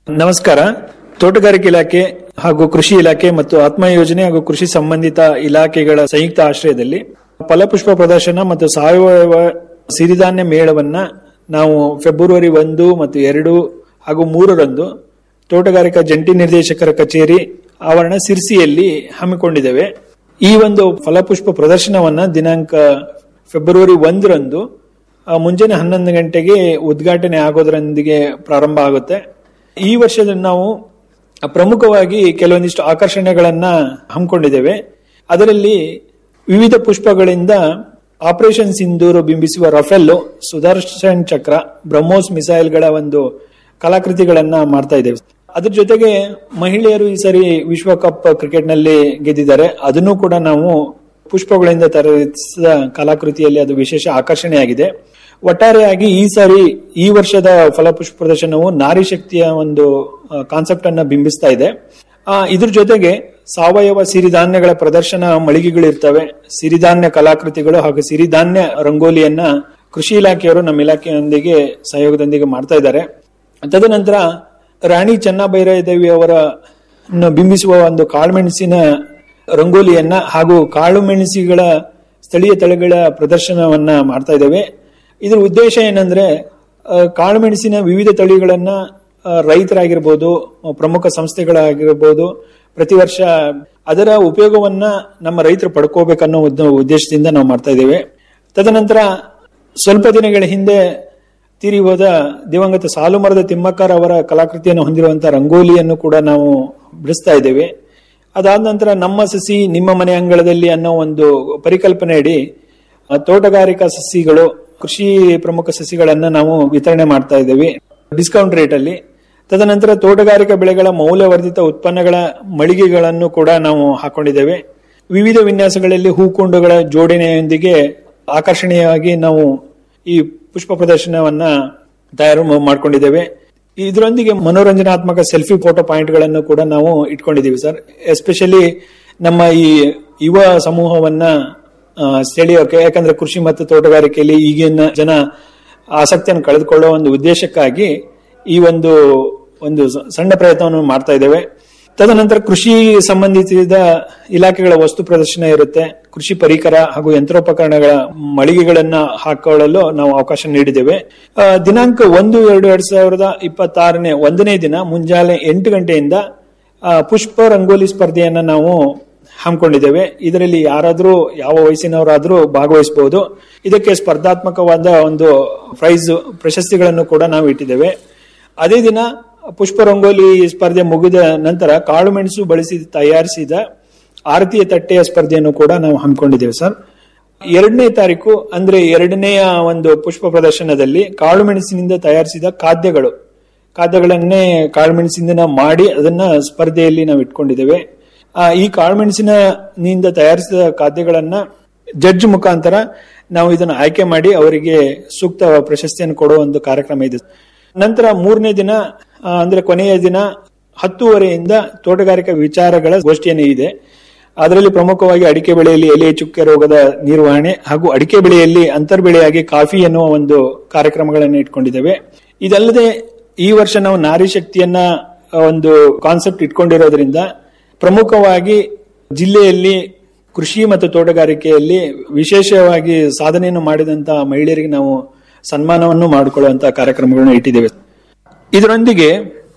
ನಮಸ್ಕಾರ ತೋಟಗಾರಿಕೆ ಇಲಾಖೆ ಹಾಗೂ ಕೃಷಿ ಇಲಾಖೆ ಮತ್ತು ಆತ್ಮ ಯೋಜನೆ ಹಾಗೂ ಕೃಷಿ ಸಂಬಂಧಿತ ಇಲಾಖೆಗಳ ಸಂಯುಕ್ತ ಆಶ್ರಯದಲ್ಲಿ ಫಲಪುಷ್ಪ ಪ್ರದರ್ಶನ ಮತ್ತು ಸಾವಯವ ಸಿರಿಧಾನ್ಯ ಮೇಳವನ್ನ ನಾವು ಫೆಬ್ರವರಿ ಒಂದು ಮತ್ತು ಎರಡು ಹಾಗೂ ಮೂರರಂದು ತೋಟಗಾರಿಕಾ ಜಂಟಿ ನಿರ್ದೇಶಕರ ಕಚೇರಿ ಆವರಣ ಸಿರ್ಸಿಯಲ್ಲಿ ಹಮ್ಮಿಕೊಂಡಿದ್ದೇವೆ ಈ ಒಂದು ಫಲಪುಷ್ಪ ಪ್ರದರ್ಶನವನ್ನ ದಿನಾಂಕ ಫೆಬ್ರವರಿ ಒಂದರಂದು ಆ, ಮುಂಜಾನೆ ಹನ್ನೊಂದು ಗಂಟೆಗೆ ಉದ್ಘಾಟನೆ ಆಗೋದ್ರೊಂದಿಗೆ ಪ್ರಾರಂಭ ಆಗುತ್ತೆ ಈ ವರ್ಷದಲ್ಲಿ ನಾವು ಪ್ರಮುಖವಾಗಿ ಕೆಲವೊಂದಿಷ್ಟು ಆಕರ್ಷಣೆಗಳನ್ನ ಹಮ್ಮಿಕೊಂಡಿದ್ದೇವೆ ಅದರಲ್ಲಿ ವಿವಿಧ ಪುಷ್ಪಗಳಿಂದ ಆಪರೇಷನ್ ಸಿಂಧೂರು ಬಿಂಬಿಸುವ ರಫೆಲ್ಲು ಸುದರ್ಶನ್ ಚಕ್ರ ಬ್ರಹ್ಮೋಸ್ ಮಿಸೈಲ್ಗಳ ಒಂದು ಕಲಾಕೃತಿಗಳನ್ನ ಮಾಡ್ತಾ ಇದ್ದೇವೆ ಅದ್ರ ಜೊತೆಗೆ ಮಹಿಳೆಯರು ಈ ಸರಿ ವಿಶ್ವಕಪ್ ಕ್ರಿಕೆಟ್ ನಲ್ಲಿ ಗೆದ್ದಿದ್ದಾರೆ ಅದನ್ನು ಕೂಡ ನಾವು ಪುಷ್ಪಗಳಿಂದ ತಯಾರಿಸಿದ ಕಲಾಕೃತಿಯಲ್ಲಿ ಅದು ವಿಶೇಷ ಆಕರ್ಷಣೆಯಾಗಿದೆ ಒಟ್ಟಾರೆಯಾಗಿ ಈ ಸಾರಿ ಈ ವರ್ಷದ ಫಲಪುಷ್ಪ ಪ್ರದರ್ಶನವು ನಾರಿ ಶಕ್ತಿಯ ಒಂದು ಕಾನ್ಸೆಪ್ಟ್ ಅನ್ನ ಬಿಂಬಿಸ್ತಾ ಇದೆ ಆ, ಇದ್ರ ಜೊತೆಗೆ ಸಾವಯವ ಸಿರಿಧಾನ್ಯಗಳ ಪ್ರದರ್ಶನ ಮಳಿಗೆಗಳಿರ್ತವೆ ಸಿರಿಧಾನ್ಯ ಕಲಾಕೃತಿಗಳು ಹಾಗೂ ಸಿರಿಧಾನ್ಯ ರಂಗೋಲಿಯನ್ನ ಕೃಷಿ ಇಲಾಖೆಯವರು ನಮ್ಮ ಇಲಾಖೆಯೊಂದಿಗೆ ಸಹಯೋಗದೊಂದಿಗೆ ಮಾಡ್ತಾ ಇದ್ದಾರೆ ತದನಂತರ ರಾಣಿ ಚೆನ್ನಭೈರದೇವಿ ಅವರ ನ್ನು ಬಿಂಬಿಸುವ ಒಂದು ಕಾಳುಮೆಣಸಿನ ರಂಗೋಲಿಯನ್ನ ಹಾಗೂ ಕಾಳುಮೆಣಸಿಗಳ ಸ್ಥಳೀಯ ತಳಿಗಳ ಪ್ರದರ್ಶನವನ್ನ ಮಾಡ್ತಾ ಇದ್ದೇವೆ ಇದರ ಉದ್ದೇಶ ಏನಂದ್ರೆ ಆ, ಕಾಳುಮೆಣಸಿನ ವಿವಿಧ ತಳಿಗಳನ್ನ ಆ, ರೈತರಾಗಿರ್ಬೋದು ಆ, ಪ್ರಮುಖ ಸಂಸ್ಥೆಗಳಾಗಿರ್ಬೋದು ಪ್ರತಿ ವರ್ಷ ಅದರ ಉಪಯೋಗವನ್ನ ನಮ್ಮ ರೈತರು ಪಡ್ಕೋಬೇಕನ್ನೋ ಒಂದು ಉದ್ದೇಶದಿಂದ ನಾವು ಮಾಡ್ತಾ ಇದ್ದೇವೆ ತದನಂತರ ಸ್ವಲ್ಪ ದಿನಗಳ ಹಿಂದೆ ತೀರಿ ಹೋದ ದಿವಂಗತ ಸಾಲುಮರದ ತಿಮ್ಮಕ್ಕರ್ ಅವರ ಕಲಾಕೃತಿಯನ್ನು ಹೊಂದಿರುವಂತಹ ರಂಗೋಲಿಯನ್ನು ಕೂಡ ನಾವು ಬಿಡಿಸ್ತಾ ಇದ್ದೇವೆ ಅದಾದ ನಂತರ ನಮ್ಮ ಸಸಿ ನಿಮ್ಮ ಮನೆ ಅಂಗಳದಲ್ಲಿ ಅನ್ನೋ ಒಂದು ಪರಿಕಲ್ಪನೆಯಡಿ ಆ, ತೋಟಗಾರಿಕಾ ಸಸಿಗಳು ಕೃಷಿ ಪ್ರಮುಖ ಸಸಿಗಳನ್ನ ನಾವು ವಿತರಣೆ ಮಾಡ್ತಾ ಇದ್ದೇವೆ ಡಿಸ್ಕೌಂಟ್ ರೇಟ್ ಅಲ್ಲಿ ತದನಂತರ ತೋಟಗಾರಿಕಾ ಬೆಳೆಗಳ ಮೌಲ್ಯವರ್ಧಿತ ಉತ್ಪನ್ನಗಳ ಮಳಿಗೆಗಳನ್ನು ಕೂಡ ನಾವು ಹಾಕೊಂಡಿದ್ದೇವೆ ವಿವಿಧ ವಿನ್ಯಾಸಗಳಲ್ಲಿ ಹೂಕುಂಡಗಳ ಜೋಡಣೆಯೊಂದಿಗೆ ಆಕರ್ಷಣೀಯವಾಗಿ ನಾವು ಈ ಪುಷ್ಪ ಪ್ರದರ್ಶನವನ್ನ ತಯಾರು ಮಾ- ಮಾಡ್ಕೊಂಡಿದ್ದೇವೆ ಇದರೊಂದಿಗೆ ಮನೋರಂಜನಾತ್ಮಕ ಸೆಲ್ಫಿ ಫೋಟೋ ಪಾಯಿಂಟ್ ಗಳನ್ನು ಕೂಡ ನಾವು ಇಟ್ಕೊಂಡಿದ್ದೀವಿ ಸರ್ ಎಸ್ಪೆಷಲಿ ನಮ್ಮ ಈ ಯುವ ಸಮೂಹವನ್ನ ಆ, ಸೆಳೆಯೋಕೆ ಯಾಕಂದ್ರೆ ಕೃಷಿ ಮತ್ತು ತೋಟಗಾರಿಕೆಯಲ್ಲಿ ಈಗಿನ ಜನ ಆಸಕ್ತಿಯನ್ನು ಕಳೆದುಕೊಳ್ಳುವ ಒಂದು ಉದ್ದೇಶಕ್ಕಾಗಿ ಈ ಒಂದು ಒಂದು ಸ- ಸಣ್ಣ ಪ್ರಯತ್ನವನ್ನು ಮಾಡ್ತಾ ಇದ್ದೇವೆ ತದನಂತರ ಕೃಷಿ ಸಂಬಂಧಿಸಿದ ಇಲಾಖೆಗಳ ವಸ್ತು ಪ್ರದರ್ಶನ ಇರುತ್ತೆ ಕೃಷಿ ಪರಿಕರ ಹಾಗೂ ಯಂತ್ರೋಪಕರಣಗಳ ಮಳಿಗೆಗಳನ್ನ ಹಾಕೊಳ್ಳಲು ನಾವು ಅವಕಾಶ ನೀಡಿದ್ದೇವೆ ಆ, ದಿನಾಂಕ ಒಂದು ಎರಡು ಎರಡ್ ಸಾವಿರದ ಇಪ್ಪತ್ತಾರನೇ ಒಂದನೇ ದಿನ ಮುಂಜಾನೆ ಎಂಟು ಗಂಟೆಯಿಂದ ಆ, ಪುಷ್ಪ ರಂಗೋಲಿ ಸ್ಪರ್ಧೆಯನ್ನ ನಾವು ಹಮ್ಮಿಕೊಂಡಿದ್ದೇವೆ ಇದರಲ್ಲಿ ಯಾರಾದರೂ ಯಾವ ವಯಸ್ಸಿನವರಾದರೂ ಭಾಗವಹಿಸಬಹುದು ಇದಕ್ಕೆ ಸ್ಪರ್ಧಾತ್ಮಕವಾದ ಒಂದು ಪ್ರೈಸ್ ಪ್ರಶಸ್ತಿಗಳನ್ನು ಕೂಡ ನಾವು ಇಟ್ಟಿದ್ದೇವೆ ಅದೇ ದಿನ ಪುಷ್ಪ ರಂಗೋಲಿ ಸ್ಪರ್ಧೆ ಮುಗಿದ ನಂತರ ಕಾಳುಮೆಣಸು ಬಳಸಿ ತಯಾರಿಸಿದ ಆರತಿಯ ತಟ್ಟೆಯ ಸ್ಪರ್ಧೆಯನ್ನು ಕೂಡ ನಾವು ಹಮ್ಮಿಕೊಂಡಿದ್ದೇವೆ ಸರ್ ಎರಡನೇ ತಾರೀಕು ಅಂದ್ರೆ ಎರಡನೆಯ ಒಂದು ಪುಷ್ಪ ಪ್ರದರ್ಶನದಲ್ಲಿ ಕಾಳುಮೆಣಸಿನಿಂದ ತಯಾರಿಸಿದ ಖಾದ್ಯಗಳು ಖಾದ್ಯಗಳನ್ನೇ ಕಾಳುಮೆಣಸಿನಿಂದ ಮಾಡಿ ಅದನ್ನ ಸ್ಪರ್ಧೆಯಲ್ಲಿ ನಾವು ಇಟ್ಕೊಂಡಿದ್ದೇವೆ ಆ, ಈ ಕಾಳುಮೆಣಸಿನ ನಿಂದ ತಯಾರಿಸಿದ ಖಾದ್ಯಗಳನ್ನ ಜಡ್ಜ್ ಮುಖಾಂತರ ನಾವು ಇದನ್ನು ಆಯ್ಕೆ ಮಾಡಿ ಅವರಿಗೆ ಸೂಕ್ತ ಪ್ರಶಸ್ತಿಯನ್ನು ಕೊಡುವ ಒಂದು ಕಾರ್ಯಕ್ರಮ ಇದೆ ನಂತರ ಮೂರನೇ ದಿನ ಆ, ಅಂದ್ರೆ ಕೊನೆಯ ದಿನ ಹತ್ತುವರೆಯಿಂದ ತೋಟಗಾರಿಕಾ ವಿಚಾರಗಳ ಗೋಷ್ಠಿಯನ್ನು ಇದೆ ಅದರಲ್ಲಿ ಪ್ರಮುಖವಾಗಿ ಅಡಿಕೆ ಬೆಳೆಯಲ್ಲಿ ಎಲೆ ಚುಕ್ಕೆ ರೋಗದ ನಿರ್ವಹಣೆ ಹಾಗೂ ಅಡಿಕೆ ಬೆಳೆಯಲ್ಲಿ ಅಂತರ್ಬೆಳೆಯಾಗಿ ಕಾಫಿ ಎನ್ನುವ ಒಂದು ಕಾರ್ಯಕ್ರಮಗಳನ್ನು ಇಟ್ಕೊಂಡಿದ್ದೇವೆ ಇದಲ್ಲದೆ ಈ ವರ್ಷ ನಾವು ನಾರಿ ಶಕ್ತಿಯನ್ನ ಆ, ಒಂದು ಕಾನ್ಸೆಪ್ಟ್ ಇಟ್ಕೊಂಡಿರೋದ್ರಿಂದ ಪ್ರಮುಖವಾಗಿ ಜಿಲ್ಲೆಯಲ್ಲಿ ಕೃಷಿ ಮತ್ತು ತೋಟಗಾರಿಕೆಯಲ್ಲಿ ವಿಶೇಷವಾಗಿ ಸಾಧನೆಯನ್ನು ಮಾಡಿದಂತಹ ಮಹಿಳೆಯರಿಗೆ ನಾವು ಸನ್ಮಾನವನ್ನು ಮಾಡಿಕೊಳ್ಳುವಂತಹ ಕಾರ್ಯಕ್ರಮಗಳನ್ನು ಇಟ್ಟಿದ್ದೇವೆ ಇದರೊಂದಿಗೆ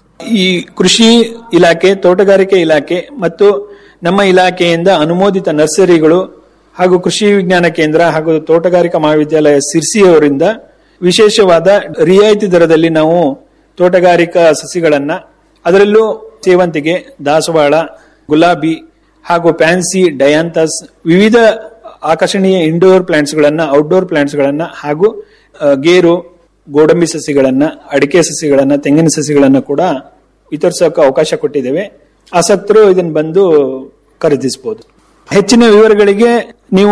ಈ ಕೃಷಿ ಇಲಾಖೆ ತೋಟಗಾರಿಕೆ ಇಲಾಖೆ ಮತ್ತು ನಮ್ಮ ಇಲಾಖೆಯಿಂದ ಅನುಮೋದಿತ ನರ್ಸರಿಗಳು ಹಾಗೂ ಕೃಷಿ ವಿಜ್ಞಾನ ಕೇಂದ್ರ ಹಾಗೂ ತೋಟಗಾರಿಕಾ ಮಹಾವಿದ್ಯಾಲಯ ಸಿರ್ಸಿಯವರಿಂದ ವಿಶೇಷವಾದ ರಿಯಾಯಿತಿ ದರದಲ್ಲಿ ನಾವು ತೋಟಗಾರಿಕಾ ಸಸಿಗಳನ್ನ ಅದರಲ್ಲೂ ಸೇವಂತಿಗೆ ದಾಸವಾಳ ಗುಲಾಬಿ ಹಾಗೂ ಪ್ಯಾನ್ಸಿ ಡಯಾಂತಸ್ ವಿವಿಧ ಆಕರ್ಷಣೀಯ ಇಂಡೋರ್ ಪ್ಲಾಂಟ್ಸ್ ಗಳನ್ನ ಔಟ್ಡೋರ್ ಪ್ಲಾಂಟ್ಸ್ ಗಳನ್ನ ಹಾಗೂ ಆ, ಗೇರು ಗೋಡಂಬಿ ಸಸಿಗಳನ್ನ ಅಡಿಕೆ ಸಸಿಗಳನ್ನ ತೆಂಗಿನ ಸಸಿಗಳನ್ನ ಕೂಡ ವಿತರಿಸೋಕೆ ಅವಕಾಶ ಕೊಟ್ಟಿದ್ದೇವೆ ಆಸಕ್ತರು ಇದನ್ನ ಬಂದು ಖರೀದಿಸಬಹುದು ಹೆಚ್ಚಿನ ವಿವರಗಳಿಗೆ ನೀವು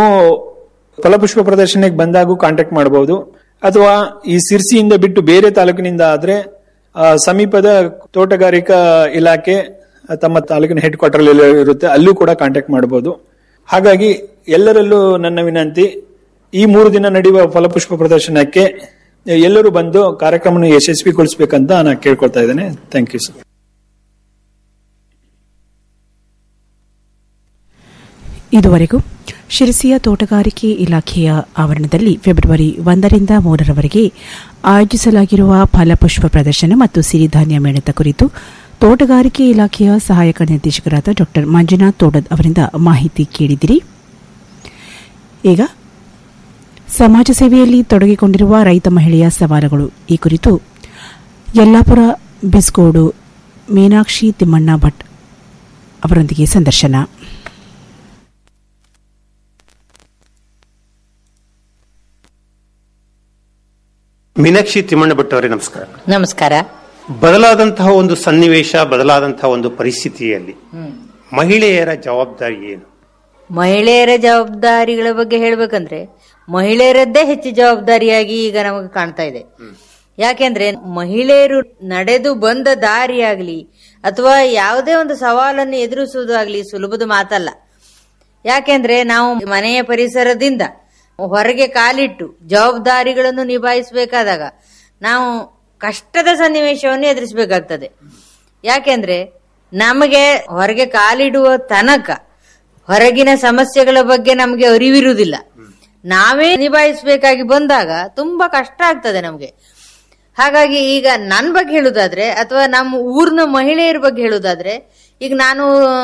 ಫಲಪುಷ್ಪ ಪ್ರದರ್ಶನಕ್ಕೆ ಬಂದಾಗೂ ಕಾಂಟ್ಯಾಕ್ಟ್ ಮಾಡಬಹುದು ಅಥವಾ ಈ ಸಿರ್ಸಿಯಿಂದ ಬಿಟ್ಟು ಬೇರೆ ತಾಲೂಕಿನಿಂದ ಆದ್ರೆ ಆ, ಸಮೀಪದ ತೋಟಗಾರಿಕಾ ಇಲಾಖೆ ತಮ್ಮ ತಾಲೂಕಿನ ಹೆಡ್ ಕ್ವಾರ್ಟರ್ ಇರುತ್ತೆ ಅಲ್ಲೂ ಕೂಡ ಕಾಂಟ್ಯಾಕ್ಟ್ ಮಾಡಬಹುದು ಹಾಗಾಗಿ ಎಲ್ಲರಲ್ಲೂ ನನ್ನ ವಿನಂತಿ ಈ ಮೂರು ದಿನ ನಡೆಯುವ ಫಲಪುಷ್ಪ ಪ್ರದರ್ಶನಕ್ಕೆ ಎಲ್ಲರೂ ಬಂದು ಕಾರ್ಯಕ್ರಮವನ್ನು ಯಶಸ್ವಿಗೊಳಿಸಬೇಕಂತ ನಾನು ಕೇಳ್ಕೊಳ್ತಾ ಇದ್ದೇನೆ ಥ್ಯಾಂಕ್ ಯು ಸರ್ ಇದುವರೆಗೂ ಶಿರಸಿಯ ತೋಟಗಾರಿಕೆ ಇಲಾಖೆಯ ಆವರಣದಲ್ಲಿ ಫೆಬ್ರವರಿ ಒಂದರಿಂದ ಮೂರರವರೆಗೆ ಆಯೋಜಿಸಲಾಗಿರುವ ಫಲಪುಷ್ಪ ಪ್ರದರ್ಶನ ಮತ್ತು ಸಿರಿಧಾನ್ಯ ಮೇಳದ ಕುರಿತು ತೋಟಗಾರಿಕೆ ಇಲಾಖೆಯ ಸಹಾಯಕ ನಿರ್ದೇಶಕರಾದ ಡಾ ಮಂಜುನಾಥ್ ತೋಡದ್ ಅವರಿಂದ ಮಾಹಿತಿ ಕೇಳಿದಿರಿ ಈಗ ಸಮಾಜ ಸೇವೆಯಲ್ಲಿ ತೊಡಗಿಕೊಂಡಿರುವ ರೈತ ಮಹಿಳೆಯ ಸವಾಲುಗಳು ಈ ಕುರಿತು ಯಲ್ಲಾಪುರ ಬಿಸ್ಗೋಡು ಮೀನಾಕ್ಷಿ ತಿಮ್ಮಣ್ಣ ಭಟ್ ಅವರೊಂದಿಗೆ ಸಂದರ್ಶನ ಮೀನಾಕ್ಷಿ ತಿಮ್ಮಣ್ಣ ಭಟ್ ಅವರೇ ನಮಸ್ಕಾರ ನಮಸ್ಕಾರ ಬದಲಾದಂತಹ ಒಂದು ಸನ್ನಿವೇಶ ಬದಲಾದಂತಹ ಒಂದು ಪರಿಸ್ಥಿತಿಯಲ್ಲಿ ಮಹಿಳೆಯರ ಜವಾಬ್ದಾರಿ ಏನು ಮಹಿಳೆಯರ ಜವಾಬ್ದಾರಿಗಳ ಬಗ್ಗೆ ಹೇಳ್ಬೇಕಂದ್ರೆ ಮಹಿಳೆಯರದ್ದೇ ಹೆಚ್ಚು ಜವಾಬ್ದಾರಿಯಾಗಿ ಈಗ ನಮಗೆ ಕಾಣ್ತಾ ಇದೆ ಯಾಕೆಂದ್ರೆ ಮಹಿಳೆಯರು ನಡೆದು ಬಂದ ದಾರಿಯಾಗ್ಲಿ ಅಥವಾ ಯಾವುದೇ ಒಂದು ಸವಾಲನ್ನು ಎದುರಿಸುವುದಾಗ್ಲಿ ಸುಲಭದ ಮಾತಲ್ಲ ಯಾಕೆಂದ್ರೆ ನಾವು ಮನೆಯ ಪರಿಸರದಿಂದ ಹೊರಗೆ ಕಾಲಿಟ್ಟು ಜವಾಬ್ದಾರಿಗಳನ್ನು ನಿಭಾಯಿಸಬೇಕಾದಾಗ ನಾವು ಕಷ್ಟದ ಸನ್ನಿವೇಶವನ್ನು ಎದುರಿಸಬೇಕಾಗ್ತದೆ ಯಾಕೆಂದ್ರೆ ನಮಗೆ ಹೊರಗೆ ಕಾಲಿಡುವ ತನಕ ಹೊರಗಿನ ಸಮಸ್ಯೆಗಳ ಬಗ್ಗೆ ನಮಗೆ ಅರಿವಿರುವುದಿಲ್ಲ ನಾವೇ ನಿಭಾಯಿಸಬೇಕಾಗಿ ಬಂದಾಗ ತುಂಬಾ ಕಷ್ಟ ಆಗ್ತದೆ ನಮಗೆ ಹಾಗಾಗಿ ಈಗ ನನ್ನ ಬಗ್ಗೆ ಹೇಳುದಾದ್ರೆ ಅಥವಾ ನಮ್ಮ ಊರಿನ ಮಹಿಳೆಯರ ಬಗ್ಗೆ ಹೇಳುದಾದ್ರೆ ಈಗ ನಾನು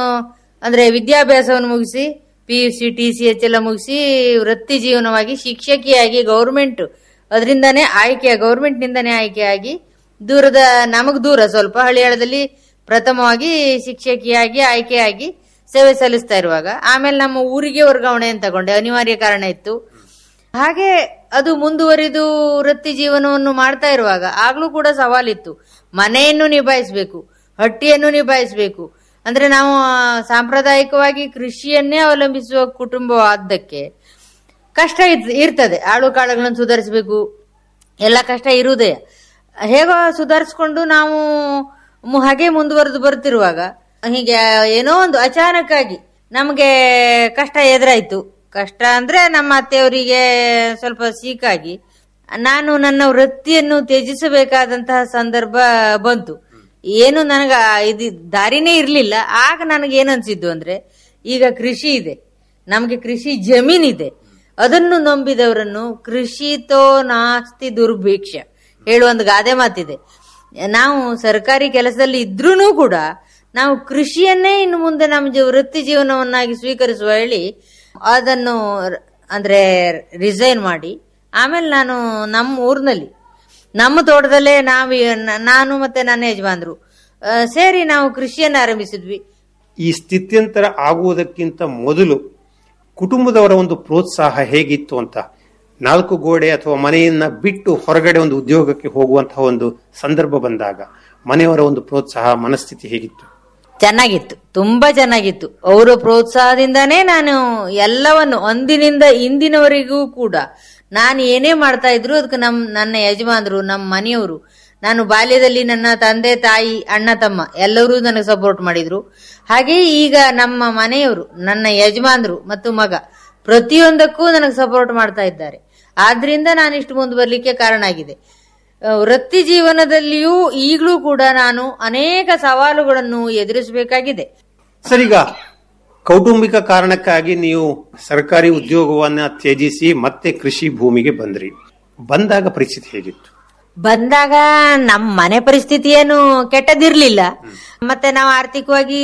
ಅಂದ್ರೆ ವಿದ್ಯಾಭ್ಯಾಸವನ್ನು ಮುಗಿಸಿ P U C T C H ಎಲ್ಲ ಮುಗಿಸಿ ವೃತ್ತಿ ಜೀವನವಾಗಿ ಶಿಕ್ಷಕಿಯಾಗಿ ಗೌರ್ಮೆಂಟ್ ಅದರಿಂದಾನೇ ಆಯ್ಕೆ ಗೌರ್ಮೆಂಟ್ ನಿಂದಾನೇ ಆಯ್ಕೆಯಾಗಿ ದೂರದ ನಮಗ್ ದೂರ ಸ್ವಲ್ಪ ಹಳ್ಳಿಯಾಳದಲ್ಲಿ ಪ್ರಥಮವಾಗಿ ಶಿಕ್ಷಕಿಯಾಗಿ ಆಯ್ಕೆಯಾಗಿ ಸೇವೆ ಸಲ್ಲಿಸ್ತಾ ಇರುವಾಗ ಆಮೇಲೆ ನಮ್ಮ ಊರಿಗೆ ವರ್ಗಾವಣೆ ಅಂತ ತಗೊಂಡೆ ಅನಿವಾರ್ಯ ಕಾರಣ ಇತ್ತು ಹಾಗೆ ಅದು ಮುಂದುವರಿದು ವೃತ್ತಿ ಜೀವನವನ್ನು ಮಾಡ್ತಾ ಇರುವಾಗ ಆಗ್ಲೂ ಕೂಡ ಸವಾಲಿತ್ತು ಮನೆಯನ್ನು ನಿಭಾಯಿಸಬೇಕು ಹಟ್ಟಿಯನ್ನು ನಿಭಾಯಿಸಬೇಕು ಅಂದ್ರೆ ನಾವು ಆ, ಸಾಂಪ್ರದಾಯಿಕವಾಗಿ ಕೃಷಿಯನ್ನೇ ಅವಲಂಬಿಸುವ ಕುಟುಂಬವಾದ್ದಕ್ಕೆ ಕಷ್ಟ ಇರ್- ಇರ್ತದೆ ಆಳು ಕಾಳುಗಳನ್ನು ಸುಧಾರಿಸಬೇಕು ಎಲ್ಲ ಕಷ್ಟ ಇರುವುದೇ ಹೇಗೋ ಸುಧಾರಿಸ್ಕೊಂಡು ನಾವು ಮು- ಹಾಗೆ ಮುಂದುವರೆದು ಬರ್ತಿರುವಾಗ ಹೀಗೆ ಏನೋ ಒಂದು ಅಚಾನಕ್ ಆಗಿ ನಮಗೆ ಕಷ್ಟ ಎದುರಾಯ್ತು ಕಷ್ಟ ಅಂದ್ರೆ ನಮ್ಮ ಅತ್ತೆಯವರಿಗೆ ಸ್ವಲ್ಪ ಸೀಕಾಗಿ ನಾನು ನನ್ನ ವೃತ್ತಿಯನ್ನು ತ್ಯಜಿಸಬೇಕಾದಂತಹ ಸಂದರ್ಭ ಬಂತು ಏನು ನನಗ ಇದು ದಾರಿನೇ ಇರ್ಲಿಲ್ಲ ಆಗ ನನಗೆ ಏನನ್ಸಿದ್ದು ಅಂದ್ರೆ ಈಗ ಕೃಷಿ ಇದೆ ನಮಗೆ ಕೃಷಿ ಜಮೀನಿದೆ ಅದನ್ನು ನಂಬಿದವರನ್ನು ಕೃಷಿತೋ ನಾಸ್ತಿ ದುರ್ಭಿಕ್ಷ ಹೇಳುವ ಒಂದು ಗಾದೆ ಮಾತಿದೆ ನಾವು ಸರ್ಕಾರಿ ಕೆಲಸದಲ್ಲಿ ಇದ್ರೂ ಕೂಡ ನಾವು ಕೃಷಿಯನ್ನೇ ಇನ್ನು ಮುಂದೆ ನಮ್ಮ ಜೀವ- ವೃತ್ತಿ ಜೀವನವನ್ನಾಗಿ ಸ್ವೀಕರಿಸುವ ಹೇಳಿ ಅದನ್ನು ರ- ಅಂದ್ರೆ ರಿಸೈನ್ ಮಾಡಿ ಆಮೇಲೆ ನಾನು ನಮ್ಮ ಊರಿನಲ್ಲಿ ನಮ್ಮ ತೋಟದಲ್ಲೇ ನಾವು ನಾನು ಮತ್ತೆ ನನ್ನ ಯಜಮಾನ್ರು ಆ, ಸೇರಿ ನಾವು ಕೃಷಿಯನ್ನು ಆರಂಭಿಸಿದ್ವಿ ಈ ಸ್ಥಿತ್ಯಂತರ ಆಗುವುದಕ್ಕಿಂತ ಮೊದಲು ಕುಟುಂಬದವರ ಒಂದು ಪ್ರೋತ್ಸಾಹ ಹೇಗಿತ್ತು ಅಂತ ನಾಲ್ಕು ಗೋಡೆ ಅಥವಾ ಮನೆಯನ್ನ ಬಿಟ್ಟು ಹೊರಗಡೆ ಒಂದು ಉದ್ಯೋಗಕ್ಕೆ ಹೋಗುವಂತಹ ಒಂದು ಸಂದರ್ಭ ಬಂದಾಗ ಮನೆಯವರ ಒಂದು ಪ್ರೋತ್ಸಾಹ ಮನಸ್ಥಿತಿ ಹೇಗಿತ್ತು ಚೆನ್ನಾಗಿತ್ತು ತುಂಬಾ ಚೆನ್ನಾಗಿತ್ತು ಅವರ ಪ್ರೋತ್ಸಾಹದಿಂದಾನೇ ನಾನು ಎಲ್ಲವನ್ನು ಅಂದಿನಿಂದ ಇಂದಿನವರೆಗೂ ಕೂಡ ನಾನು ಏನೇ ಮಾಡ್ತಾ ಇದ್ರು ಅದಕ್ಕೆ ನಮ್ ನನ್ನ ಯಜಮಾನರು ನಮ್ಮ ಮನೆಯವರು ನಾನು ಬಾಲ್ಯದಲ್ಲಿ ನನ್ನ ತಂದೆ ತಾಯಿ ಅಣ್ಣ ತಮ್ಮ ಎಲ್ಲರೂ ನನಗೆ ಸಪೋರ್ಟ್ ಮಾಡಿದ್ರು ಹಾಗೆ ಈಗ ನಮ್ಮ ಮನೆಯವರು ನನ್ನ ಯಜಮಾನರು ಮತ್ತು ಮಗ ಪ್ರತಿಯೊಂದಕ್ಕೂ ನನಗೆ ಸಪೋರ್ಟ್ ಮಾಡ್ತಾ ಇದ್ದಾರೆ ಆದ್ರಿಂದ ನಾನು ಇಷ್ಟು ಮುಂದೆ ಬರ್ಲಿಕ್ಕೆ ಕಾರಣ ಆಗಿದೆ ಆ, ವೃತ್ತಿ ಜೀವನದಲ್ಲಿಯೂ ಈಗಲೂ ಕೂಡ ನಾನು ಅನೇಕ ಸವಾಲುಗಳನ್ನು ಎದುರಿಸಬೇಕಾಗಿದೆ ಸರಿಗ ಕೌಟುಂಬಿಕ ಕಾರಣಕ್ಕಾಗಿ ನೀವು ಸರ್ಕಾರಿ ಉದ್ಯೋಗವನ್ನ ತ್ಯಜಿಸಿ ಮತ್ತೆ ಕೃಷಿ ಭೂಮಿಗೆ ಬಂದ್ರಿ ಬಂದಾಗ ಪರಿಸ್ಥಿತಿ ಹೇಗಿತ್ತು ಬಂದಾಗ ನಮ್ಮ ಮನೆ ಪರಿಸ್ಥಿತಿ ಏನು ಕೆಟ್ಟದಿರ್ಲಿಲ್ಲ ಮತ್ತೆ ನಾವು ಆರ್ಥಿಕವಾಗಿ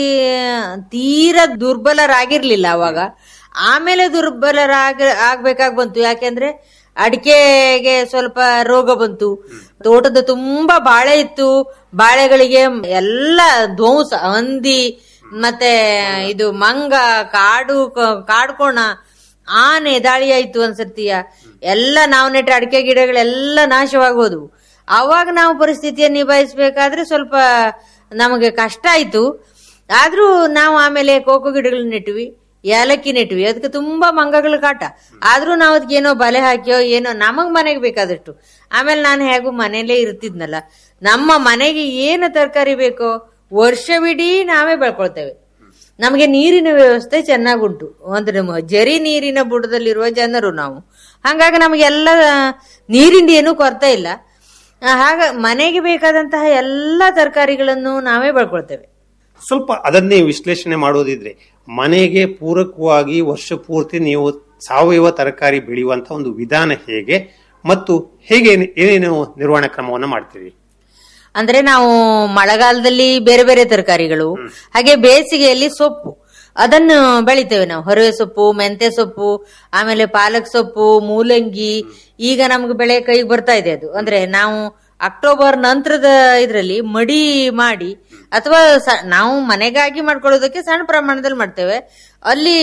ತೀರಾ ದುರ್ಬಲರಾಗಿರ್ಲಿಲ್ಲ ಅವಾಗ ಆಮೇಲೆ ದುರ್ಬಲರಾಗ ಆಗ್ಬೇಕಾಗಿ ಬಂತು ಯಾಕೆಂದ್ರೆ ಅಡಿಕೆಗೆ ಸ್ವಲ್ಪ ರೋಗ ಬಂತು ತೋಟದ ತುಂಬಾ ಬಾಳೆ ಇತ್ತು ಬಾಳೆಗಳಿಗೆ ಎಲ್ಲ ಧ್ವಂಸ ಹಂದಿ ಮತ್ತೆ ಇದು ಮಂಗ ಕಾಡು ಕ- ಕಾಡ್ಕೋಣ ಆನೆ ದಾಳಿ ಆಯ್ತು ಅನ್ಸರ್ತೀಯ ಎಲ್ಲ ನಾವು ನೆಟ್ಟ ಅಡಿಕೆ ಗಿಡಗಳೆಲ್ಲ ನಾಶವಾಗಿ ಹೋದವು ಅವಾಗ ನಾವು ಪರಿಸ್ಥಿತಿಯನ್ನು ನಿಭಾಯಿಸಬೇಕಾದ್ರೆ ಸ್ವಲ್ಪ ನಮಗೆ ಕಷ್ಟ ಆಯ್ತು ಆದ್ರೂ ನಾವು ಆಮೇಲೆ ಕೋಕೋ ಗಿಡಗಳನ್ನ ನೆಟ್ವಿ ಏಲಕ್ಕಿ ನೆಟ್ವಿ ಅದಕ್ಕೆ ತುಂಬಾ ಮಂಗಗಳ ಕಾಟ ಆದ್ರೂ ನಾವು ಅದಕ್ಕೆ ಏನೋ ಬಲೆ ಹಾಕ್ಯೋ ಏನೋ ನಮಗ್ ಮನೆಗೆ ಬೇಕಾದಷ್ಟು ಆಮೇಲೆ ನಾನು ಹೇಗೂ ಮನೇಲೇ ಇರ್ತಿದ್ನಲ್ಲ ನಮ್ಮ ಮನೆಗೆ ಏನು ತರಕಾರಿ ಬೇಕೋ ವರ್ಷವಿಡೀ ನಾವೇ ಬೆಳ್ಕೊಳ್ತೇವೆ ನಮಗೆ ನೀರಿನ ವ್ಯವಸ್ಥೆ ಚೆನ್ನಾಗುಂಟು ಅಂದ್ರೆ ಮ- ಜರಿ ನೀರಿನ ಬುಡದಲ್ಲಿರುವ ಜನರು ನಾವು ಹಾಗಾಗಿ ನಮಗೆಲ್ಲ ನೀರಿಂದ ಏನೂ ಕೊರತೆ ಇಲ್ಲ ಆ, ಹಾಗ ಮನೆಗೆ ಬೇಕಾದಂತಹ ಎಲ್ಲ ತರಕಾರಿಗಳನ್ನು ನಾವೇ ಬೆಳ್ಕೊಳ್ತೇವೆ ಸ್ವಲ್ಪ ಅದನ್ನೇ ವಿಶ್ಲೇಷಣೆ ಮಾಡೋದಿದ್ರೆ ಮನೆಗೆ ಪೂರಕವಾಗಿ ವರ್ಷ ಪೂರ್ತಿ ನೀವು ಸಾವಯವ ತರಕಾರಿ ಬೆಳೆಯುವಂತ ಒಂದು ವಿಧಾನ ಹೇಗೆ ಮತ್ತು ಹೇಗೆ ಏನೇನು ನಿರ್ವಹಣಾ ಕ್ರಮವನ್ನ ಮಾಡ್ತೀರಿ ಅಂದ್ರೆ ನಾವು ಮಳೆಗಾಲದಲ್ಲಿ ಬೇರೆ ಬೇರೆ ತರಕಾರಿಗಳು ಹಾಗೆ ಬೇಸಿಗೆಯಲ್ಲಿ ಸೊಪ್ಪು ಅದನ್ನು ಬೆಳಿತೇವೆ ನಾವು ಹೊರವೆ ಸೊಪ್ಪು ಮೆಂತೆ ಸೊಪ್ಪು ಆಮೇಲೆ ಪಾಲಕ್ ಸೊಪ್ಪು ಮೂಲಂಗಿ ಈಗ ನಮ್ಗೆ ಬೆಳೆ ಕೈಗೆ ಬರ್ತಾ ಇದೆ ಅದು ಅಂದ್ರೆ ನಾವು ಅಕ್ಟೋಬರ್ ನಂತರದ ಇದರಲ್ಲಿ ಮಡಿ ಮಾಡಿ ಅಥವಾ ಸ- ನಾವು ಮನೆಗಾಗಿ ಮಾಡ್ಕೊಳ್ಳೋದಕ್ಕೆ ಸಣ್ಣ ಪ್ರಮಾಣದಲ್ಲಿ ಮಾಡ್ತೇವೆ ಅಲ್ಲಿ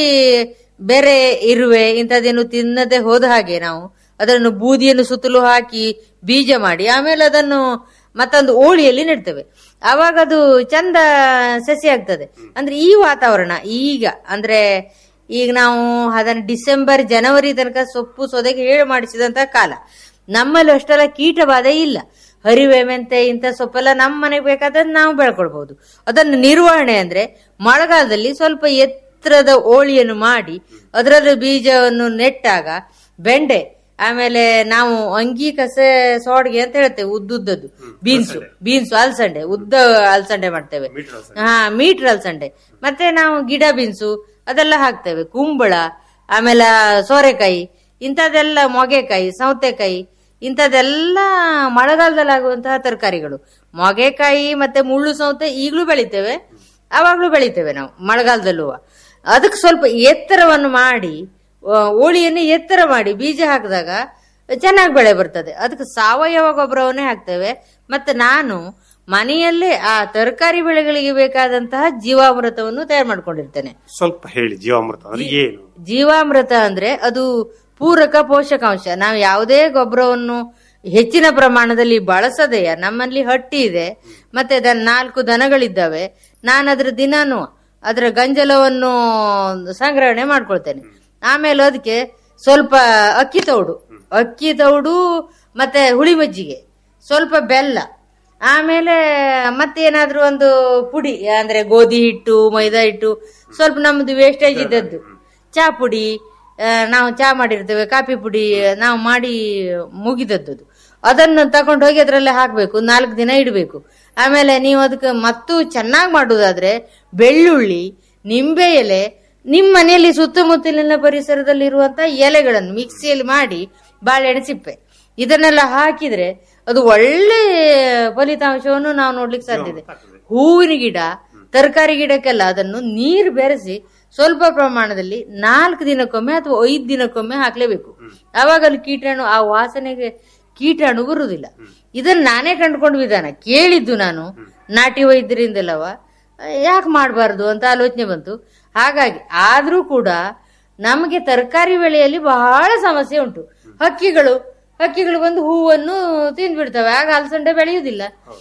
ಬೇರೆ ಇರುವೆ ಇಂಥದ್ದೇನು ತಿನ್ನದೆ ಹೋದ ಹಾಗೆ ನಾವು ಅದನ್ನು ಬೂದಿಯನ್ನು ಸುತ್ತಲೂ ಹಾಕಿ ಬೀಜ ಮಾಡಿ ಆಮೇಲೆ ಅದನ್ನು ಮತ್ತೊಂದು ಓಳಿಯಲ್ಲಿ ನೆಡ್ತೇವೆ ಆವಾಗ ಅದು ಚಂದ ಸಸಿ ಆಗ್ತದೆ ಅಂದ್ರೆ ಈ ವಾತಾವರಣ ಈಗ ಅಂದ್ರೆ ಈಗ ನಾವು ಅದನ್ನ ಡಿಸೆಂಬರ್ ಜನವರಿ ತನಕ ಸೊಪ್ಪು ಸೊದಗೆ ಹೇಳು ಮಾಡಿಸಿದಂತ ಕಾಲ ನಮ್ಮಲ್ಲಿ ಅಷ್ಟೆಲ್ಲ ಕೀಟ ಬಾಧೆ ಇಲ್ಲ ಹರಿವೆ ಮೆಂತೆ ಇಂಥ ಸೊಪ್ಪೆಲ್ಲ ನಮ್ಮ ಮನೆಗೆ ಬೇಕಾದದ್ದು ನಾವು ಬೆಳ್ಕೊಳ್ಬಹುದು ಅದನ್ನು ನಿರ್ವಹಣೆ ಅಂದ್ರೆ ಮಳೆಗಾಲದಲ್ಲಿ ಸ್ವಲ್ಪ ಎತ್ತರದ ಓಳಿಯನ್ನು ಮಾಡಿ ಅದರಲ್ಲಿ ಬೀಜವನ್ನು ನೆಟ್ಟಾಗ ಬೆಂಡೆ ಆಮೇಲೆ ನಾವು ಅಂಗಿ ಕಸೆ ಸೋಡ್ಗೆ ಅಂತ ಹೇಳ್ತೇವೆ ಉದ್ದುದ್ದದ್ದು ಬೀನ್ಸು ಬೀನ್ಸು ಅಲ್ಸಂಡೆ ಉದ್ದ ಅಲ್ಸಂಡೆ ಮಾಡ್ತೇವೆ ಹಾ ಮೀಟರ್ ಅಲ್ಸಂಡೆ ಮತ್ತೆ ನಾವು ಗಿಡ ಬೀನ್ಸು ಅದೆಲ್ಲ ಹಾಕ್ತೇವೆ ಕುಂಬಳ ಆಮೇಲೆ ಸೋರೆಕಾಯಿ ಇಂಥದ್ದೆಲ್ಲ ಮೊಗೆಕಾಯಿ ಸೌತೆಕಾಯಿ ಇಂಥದ್ದೆಲ್ಲ ಮಳೆಗಾಲದಲ್ಲಿ ಆಗುವಂತಹ ತರಕಾರಿಗಳು ಮೊಗೆಕಾಯಿ ಮತ್ತೆ ಮುಳ್ಳು ಸೌತೆ ಈಗಲೂ ಬೆಳಿತೇವೆ ಅವಾಗ್ಲೂ ಬೆಳಿತೇವೆ ನಾವು ಮಳೆಗಾಲದಲ್ಲೂ ಅದಕ್ಕೆ ಸ್ವಲ್ಪ ಎತ್ತರವನ್ನು ಮಾಡಿ ಆ, ಓಳಿಯನ್ನು ಎತ್ತರ ಮಾಡಿ ಬೀಜ ಹಾಕಿದಾಗ ಚೆನ್ನಾಗಿ ಬೆಳೆ ಬರ್ತದೆ ಅದಕ್ಕೆ ಸಾವಯವ ಗೊಬ್ಬರವನ್ನೇ ಹಾಕ್ತೇವೆ ಮತ್ತೆ ನಾನು ಮನೆಯಲ್ಲೇ ಆ ತರಕಾರಿ ಬೆಳೆಗಳಿಗೆ ಬೇಕಾದಂತಹ ಜೀವಾಮೃತವನ್ನು ತಯಾರು ಮಾಡ್ಕೊಂಡಿರ್ತೇನೆ ಸ್ವಲ್ಪ ಹೇಳಿ ಜೀವಾಮೃತ ಅಂದ್ರೆ ಏನು ಜೀವಾಮೃತ ಅಂದ್ರೆ ಅದು ಪೂರಕ ಪೋಷಕಾಂಶ ನಾವು ಯಾವುದೇ ಗೊಬ್ಬರವನ್ನು ಹೆಚ್ಚಿನ ಪ್ರಮಾಣದಲ್ಲಿ ಬಳಸದೆಯ ನಮ್ಮಲ್ಲಿ ಹಟ್ಟಿ ಇದೆ ಮತ್ತೆ ದನ ನಾಲ್ಕು ದನಗಳಿದ್ದಾವೆ ನಾನು ಅದ್ರ ದಿನಾನು ಅದರ ಗಂಜಲವನ್ನು ಸಂಗ್ರಹಣೆ ಮಾಡ್ಕೊಳ್ತೇನೆ ಆಮೇಲೆ ಅದಕ್ಕೆ ಸ್ವಲ್ಪ ಅಕ್ಕಿ ತೌಡು ಅಕ್ಕಿ ತೌಡು ಮತ್ತೆ ಹುಳಿ ಮಜ್ಜಿಗೆ ಸ್ವಲ್ಪ ಬೆಲ್ಲ ಆಮೇಲೆ ಮತ್ತೇನಾದ್ರೂ ಒಂದು ಪುಡಿ ಅಂದ್ರೆ ಗೋಧಿ ಹಿಟ್ಟು ಮೈದಾ ಹಿಟ್ಟು ಸ್ವಲ್ಪ ನಮ್ದು ವೇಸ್ಟೇಜ್ ಇದ್ದದ್ದು ಚಾ ಪುಡಿ ಆ, ನಾವು ಚಾ ಮಾಡಿರ್ತೇವೆ ಕಾಫಿ ಪುಡಿ ನಾವು ಮಾಡಿ ಮುಗಿದದ್ದು ಅದು. ಅದನ್ನು ತಗೊಂಡು ಹೋಗಿ ಅದರಲ್ಲೇ ಹಾಕಬೇಕು ನಾಲ್ಕು ದಿನ ಇಡಬೇಕು ಆಮೇಲೆ ನೀವು ಅದಕ್ಕೆ ಮತ್ತು ಚೆನ್ನಾಗಿ ಮಾಡುವುದಾದ್ರೆ ಬೆಳ್ಳುಳ್ಳಿ ನಿಂಬೆ ಎಲೆ ನಿಮ್ಮ ಮನೆಯಲ್ಲಿ ಸುತ್ತಮುತ್ತಲಿನ ಪರಿಸರದಲ್ಲಿ ಇರುವಂತ ಎಲೆಗಳನ್ನು ಮಿಕ್ಸಿಯಲ್ಲಿ ಮಾಡಿ ಬಾಳೆಹಣ್ಣು ಸಿಪ್ಪೆ ಇದನ್ನೆಲ್ಲ ಹಾಕಿದ್ರೆ ಅದು ಒಳ್ಳೆ ಫಲಿತಾಂಶವನ್ನು ನಾವು ನೋಡ್ಲಿಕ್ಕೆ ಸಾಧ್ಯ ಇದೆ ಹೂವಿನ ಗಿಡ ತರಕಾರಿ ಗಿಡಕ್ಕೆಲ್ಲ ಅದನ್ನು ನೀರು ಬೆರೆಸಿ ಸ್ವಲ್ಪ ಪ್ರಮಾಣದಲ್ಲಿ ನಾಲ್ಕು ದಿನಕ್ಕೊಮ್ಮೆ ಅಥವಾ ಐದು ದಿನಕ್ಕೊಮ್ಮೆ ಹಾಕ್ಲೇಬೇಕು ಆವಾಗ ಅಲ್ಲಿ ಕೀಟಾಣು ಆ ವಾಸನೆಗೆ ಕೀಟಾಣು ಬರುವುದಿಲ್ಲ ಇದನ್ನ ನಾನೇ ಕಂಡುಕೊಂಡು ವಿಧಾನ ಕೇಳಿದ್ದು ನಾನು ನಾಟಿ ವೈದ್ಯರಿಂದಲವ ಯಾಕೆ ಮಾಡಬಾರ್ದು ಅಂತ ಆಲೋಚನೆ ಬಂತು ಹಾಗಾಗಿ ಆದ್ರೂ ಕೂಡ ನಮಗೆ ತರಕಾರಿ ಬೆಳೆಯಲ್ಲಿ ಬಹಳ ಸಮಸ್ಯೆ ಉಂಟು ಹಕ್ಕಿಗಳು ಹಕ್ಕಿಗಳು ಬಂದು ಹೂವನ್ನು ತಿಂದ್ಬಿಡ್ತವೆ ಆಗ ಅಲಸಂಡೆ ಬೆಳೆಯುವುದಿಲ್ಲ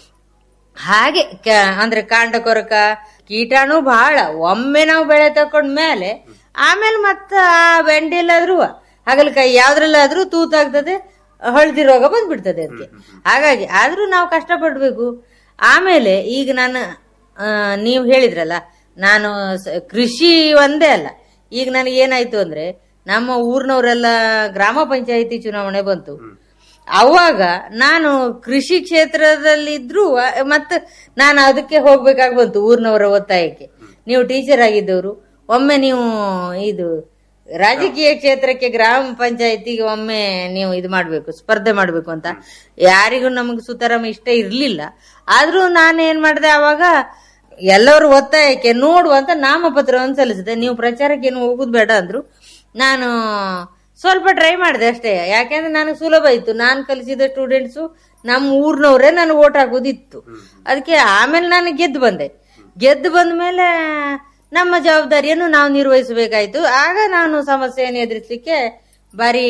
ಹಾಗೆ ಕ- ಅಂದ್ರೆ ಕಾಂಡ ಕೊರಕ ಕೀಟಾಣು ಬಹಳ ಒಮ್ಮೆ ನಾವು ಬೆಳೆ ತಕೊಂಡ ಮೇಲೆ ಆಮೇಲೆ ಮತ್ತ ಆ ಬೆಂಡೆಲ್ಲಾದ್ರೂ ಹಾಗಲಕಾಯಿ ಯಾವ್ದ್ರಲ್ಲಾದ್ರೂ ತೂತಾಗ್ತದೆ ಹಳದಿ ರೋಗ ಬಂದ್ಬಿಡ್ತದೆ ಅದಕ್ಕೆ ಹಾಗಾಗಿ ಆದ್ರೂ ನಾವು ಕಷ್ಟಪಡ್ಬೇಕು ಆಮೇಲೆ ಈಗ ನಾನು ಆ, ನೀವು ಹೇಳಿದ್ರಲ್ಲ ನಾನು ಸ- ಕೃಷಿ ಒಂದೇ ಅಲ್ಲ ಈಗ ನನಗೆ ಏನಾಯ್ತು ಅಂದ್ರೆ ನಮ್ಮ ಊರ್ನವರೆಲ್ಲ ಗ್ರಾಮ ಪಂಚಾಯಿತಿ ಚುನಾವಣೆ ಬಂತು ಅವಾಗ ನಾನು ಕೃಷಿ ಕ್ಷೇತ್ರದಲ್ಲಿದ್ರು ಮತ್ತೆ ನಾನು ಅದಕ್ಕೆ ಹೋಗ್ಬೇಕಾಗಿ ಬಂತು ಊರಿನವರ ಒತ್ತಾಯಕ್ಕೆ ನೀವು ಟೀಚರ್ ಆಗಿದ್ದವರು ಒಮ್ಮೆ ನೀವು ಇದು ರಾಜಕೀಯ ಕ್ಷೇತ್ರಕ್ಕೆ ಗ್ರಾಮ ಪಂಚಾಯತಿಗೆ ಒಮ್ಮೆ ನೀವು ಇದು ಮಾಡ್ಬೇಕು ಸ್ಪರ್ಧೆ ಮಾಡ್ಬೇಕು ಅಂತ ಯಾರಿಗೂ ನಮಗೆ ಸುತಾರಾಮ ಇಷ್ಟ ಇರ್ಲಿಲ್ಲ ಆದ್ರೂ ನಾನು ಏನ್ ಮಾಡಿದೆ ಅವಾಗ ಎಲ್ಲರೂ ಒತ್ತಾಯಕ್ಕೆ ನೋಡುವಂತ ನಾಮಪತ್ರವನ್ನು ಸಲ್ಲಿಸಿದೆ ನೀವು ಪ್ರಚಾರಕ್ಕೆ ಏನು ಹೋಗುದು ಬೇಡ ಅಂದ್ರು ನಾನು ಸ್ವಲ್ಪ ಟ್ರೈ ಮಾಡಿದೆ ಅಷ್ಟೇ ಯಾಕೆಂದ್ರೆ ನನಗೆ ಸುಲಭ ಇತ್ತು ನಾನು ಕಲಿಸಿದ ಸ್ಟೂಡೆಂಟ್ಸು ನಮ್ಮ ಊರ್ನವರೇ ನಾನು ಓಟ್ ಹಾಕೋದಿತ್ತು ಅದಕ್ಕೆ ಆಮೇಲೆ ನಾನು ಗೆದ್ದು ಬಂದೆ ಗೆದ್ದು ಬಂದ ಮೇಲೆ ನಮ್ಮ ಜವಾಬ್ದಾರಿಯನ್ನು ನಾವು ನಿರ್ವಹಿಸಬೇಕಾಯ್ತು ಆಗ ನಾನು ಸಮಸ್ಯೆಯನ್ನು ಎದುರಿಸಲಿಕ್ಕೆ ಬಾರಿ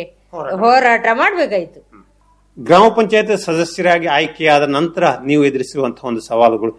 ಹೋರಾಟ ಮಾಡ್ಬೇಕಾಯ್ತು ಗ್ರಾಮ ಪಂಚಾಯತ್ ಸದಸ್ಯರಾಗಿ ಆಯ್ಕೆಯಾದ ನಂತರ ನೀವು ಎದುರಿಸಿರುವಂತಹ ಒಂದು ಸವಾಲುಗಳು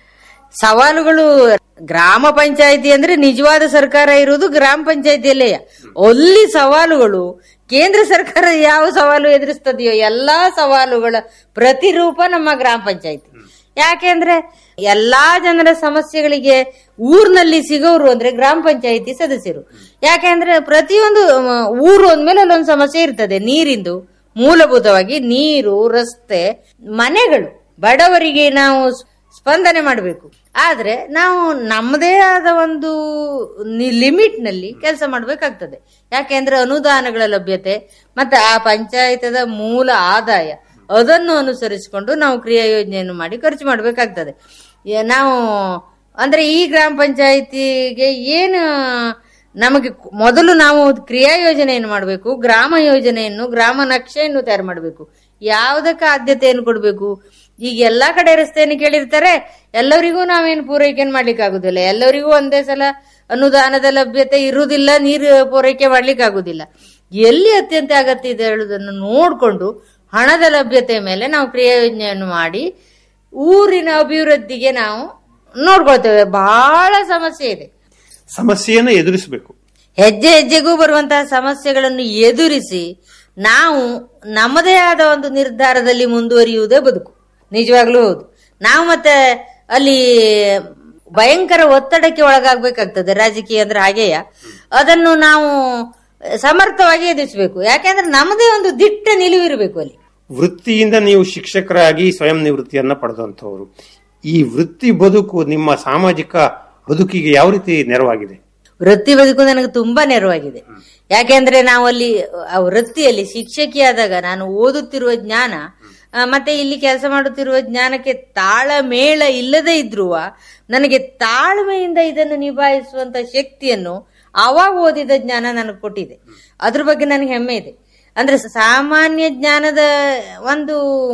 ಸವಾಲುಗಳು ಗ್ರಾಮ ಪಂಚಾಯತಿ ಅಂದ್ರೆ ನಿಜವಾದ ಸರ್ಕಾರ ಇರುವುದು ಗ್ರಾಮ ಪಂಚಾಯತಿಯಲ್ಲೇ ಅಲ್ಲಿ ಸವಾಲುಗಳು ಕೇಂದ್ರ ಸರ್ಕಾರ ಯಾವ ಸವಾಲು ಎದುರಿಸ್ತದೆಯೋ ಎಲ್ಲಾ ಸವಾಲುಗಳ ಪ್ರತಿರೂಪ ನಮ್ಮ ಗ್ರಾಮ ಪಂಚಾಯತಿ ಯಾಕೆಂದ್ರೆ ಎಲ್ಲಾ ಜನರ ಸಮಸ್ಯೆಗಳಿಗೆ ಊರ್ನಲ್ಲಿ ಸಿಗೋರು ಅಂದ್ರೆ ಗ್ರಾಮ ಪಂಚಾಯತಿ ಸದಸ್ಯರು ಯಾಕೆಂದ್ರೆ ಪ್ರತಿಯೊಂದು ಮ, ಊರು ಅಂದ್ಮೇಲೆ ಅಲ್ಲೊಂದು ಸಮಸ್ಯೆ ಇರ್ತದೆ ನೀರಿಂದು ಮೂಲಭೂತವಾಗಿ ನೀರು ರಸ್ತೆ ಮನೆಗಳು ಬಡವರಿಗೆ ನಾವು ಸ್ಪಂದನೆ ಮಾಡಬೇಕು ಆದ್ರೆ ನಾವು ನಮ್ಮದೇ ಆದ ಒಂದು ಲಿಮಿಟ್ ನಲ್ಲಿ ಕೆಲಸ ಮಾಡಬೇಕಾಗ್ತದೆ ಯಾಕೆಂದ್ರೆ ಅನುದಾನಗಳ ಲಭ್ಯತೆ ಮತ್ತೆ ಆ ಪಂಚಾಯತದ ಮೂಲ ಆದಾಯ ಅದನ್ನು ಅನುಸರಿಸಿಕೊಂಡು ನಾವು ಕ್ರಿಯಾ ಯೋಜನೆಯನ್ನು ಮಾಡಿ ಖರ್ಚು ಮಾಡಬೇಕಾಗ್ತದೆ ಏ- ನಾವು ಅಂದ್ರೆ ಈ ಗ್ರಾಮ ಪಂಚಾಯತಿಗೆ ಏನು ನಮಗೆ ಕು- ಮೊದಲು ನಾವು ಕ್ರಿಯಾ ಯೋಜನೆಯನ್ನು ಮಾಡಬೇಕು ಗ್ರಾಮ ಯೋಜನೆಯನ್ನು ಗ್ರಾಮ ನಕ್ಷೆಯನ್ನು ತಯಾರು ಮಾಡಬೇಕು ಯಾವುದಕ್ಕೆ ಆದ್ಯತೆಯನ್ನು ಕೊಡಬೇಕು ಈಗ ಎಲ್ಲಾ ಕಡೆ ರಸ್ತೆಯನ್ನು ಕೇಳಿರ್ತಾರೆ ಎಲ್ಲರಿಗೂ ನಾವೇನು ಪೂರೈಕೆಯನ್ನು ಮಾಡ್ಲಿಕ್ಕೆ ಆಗುದಿಲ್ಲ ಎಲ್ಲರಿಗೂ ಒಂದೇ ಸಲ ಅನುದಾನದ ಲಭ್ಯತೆ ಇರುವುದಿಲ್ಲ ನೀರು ಪೂರೈಕೆ ಮಾಡ್ಲಿಕ್ಕೆ ಆಗುದಿಲ್ಲ ಎಲ್ಲಿ ಅತ್ಯಂತ ಅಗತ್ಯ ಇದೆ ಹೇಳುವುದನ್ನು ನೋಡಿಕೊಂಡು ಹಣದ ಲಭ್ಯತೆ ಮೇಲೆ ನಾವು ಕ್ರಿಯಾ ಯೋಜನೆಯನ್ನು ಮಾಡಿ ಊರಿನ ಅಭಿವೃದ್ಧಿಗೆ ನಾವು ನೋಡ್ಕೊಳ್ತೇವೆ ಬಹಳ ಸಮಸ್ಯೆ ಇದೆ ಸಮಸ್ಯೆಯನ್ನು ಎದುರಿಸಬೇಕು ಹೆಜ್ಜೆ ಹೆಜ್ಜೆಗೂ ಬರುವಂತಹ ಸಮಸ್ಯೆಗಳನ್ನು ಎದುರಿಸಿ ನಾವು ನಮ್ಮದೇ ಆದ ಒಂದು ನಿರ್ಧಾರದಲ್ಲಿ ಮುಂದುವರಿಯುವುದೇ ಬದುಕು ನಿಜವಾಗ್ಲೂ ಹೌದು ನಾವು ಮತ್ತೆ ಅಲ್ಲಿ ಭಯಂಕರ ಒತ್ತಡಕ್ಕೆ ಒಳಗಾಗ್ಬೇಕಾಗ್ತದೆ ರಾಜಕೀಯ ಅಂದ್ರೆ ಹಾಗೆಯ ಅದನ್ನು ನಾವು ಸಮರ್ಥವಾಗಿ ಎದುರಿಸಬೇಕು ಯಾಕೆಂದ್ರೆ ನಮ್ಮದೇ ಒಂದು ದಿಟ್ಟ ನಿಲುವಿರಬೇಕು ಅಲ್ಲಿ ವೃತ್ತಿಯಿಂದ ನೀವು ಶಿಕ್ಷಕರಾಗಿ ಸ್ವಯಂ ನಿವೃತ್ತಿಯನ್ನ ಪಡೆದಂತವರು ಈ ವೃತ್ತಿ ಬದುಕು ನಿಮ್ಮ ಸಾಮಾಜಿಕ ಬದುಕಿಗೆ ಯಾವ ರೀತಿ ನೆರವಾಗಿದೆ ವೃತ್ತಿ ಬದುಕು ನನಗೆ ತುಂಬಾ ನೆರವಾಗಿದೆ ಯಾಕೆಂದ್ರೆ ನಾವು ಅಲ್ಲಿ ಆ ವೃತ್ತಿಯಲ್ಲಿ ಶಿಕ್ಷಕಿಯಾದಾಗ ನಾನು ಓದುತ್ತಿರುವ ಜ್ಞಾನ ಆ, ಮತ್ತೆ ಇಲ್ಲಿ ಕೆಲಸ ಮಾಡುತ್ತಿರುವ ಜ್ಞಾನಕ್ಕೆ ತಾಳಮೇಳ ಇಲ್ಲದೆ ಇದ್ರೂ ನನಗೆ ತಾಳ್ಮೆಯಿಂದ ಇದನ್ನು ನಿಭಾಯಿಸುವಂತ ಶಕ್ತಿಯನ್ನು ಆವಾಗ ಓದಿದ ಜ್ಞಾನ ನನಗೆ ಕೊಟ್ಟಿದೆ ಅದ್ರ ಬಗ್ಗೆ ನನಗೆ ಹೆಮ್ಮೆ ಇದೆ ಅಂದ್ರೆ ಸಾಮಾನ್ಯ ಜ್ಞಾನದ ಒಂದು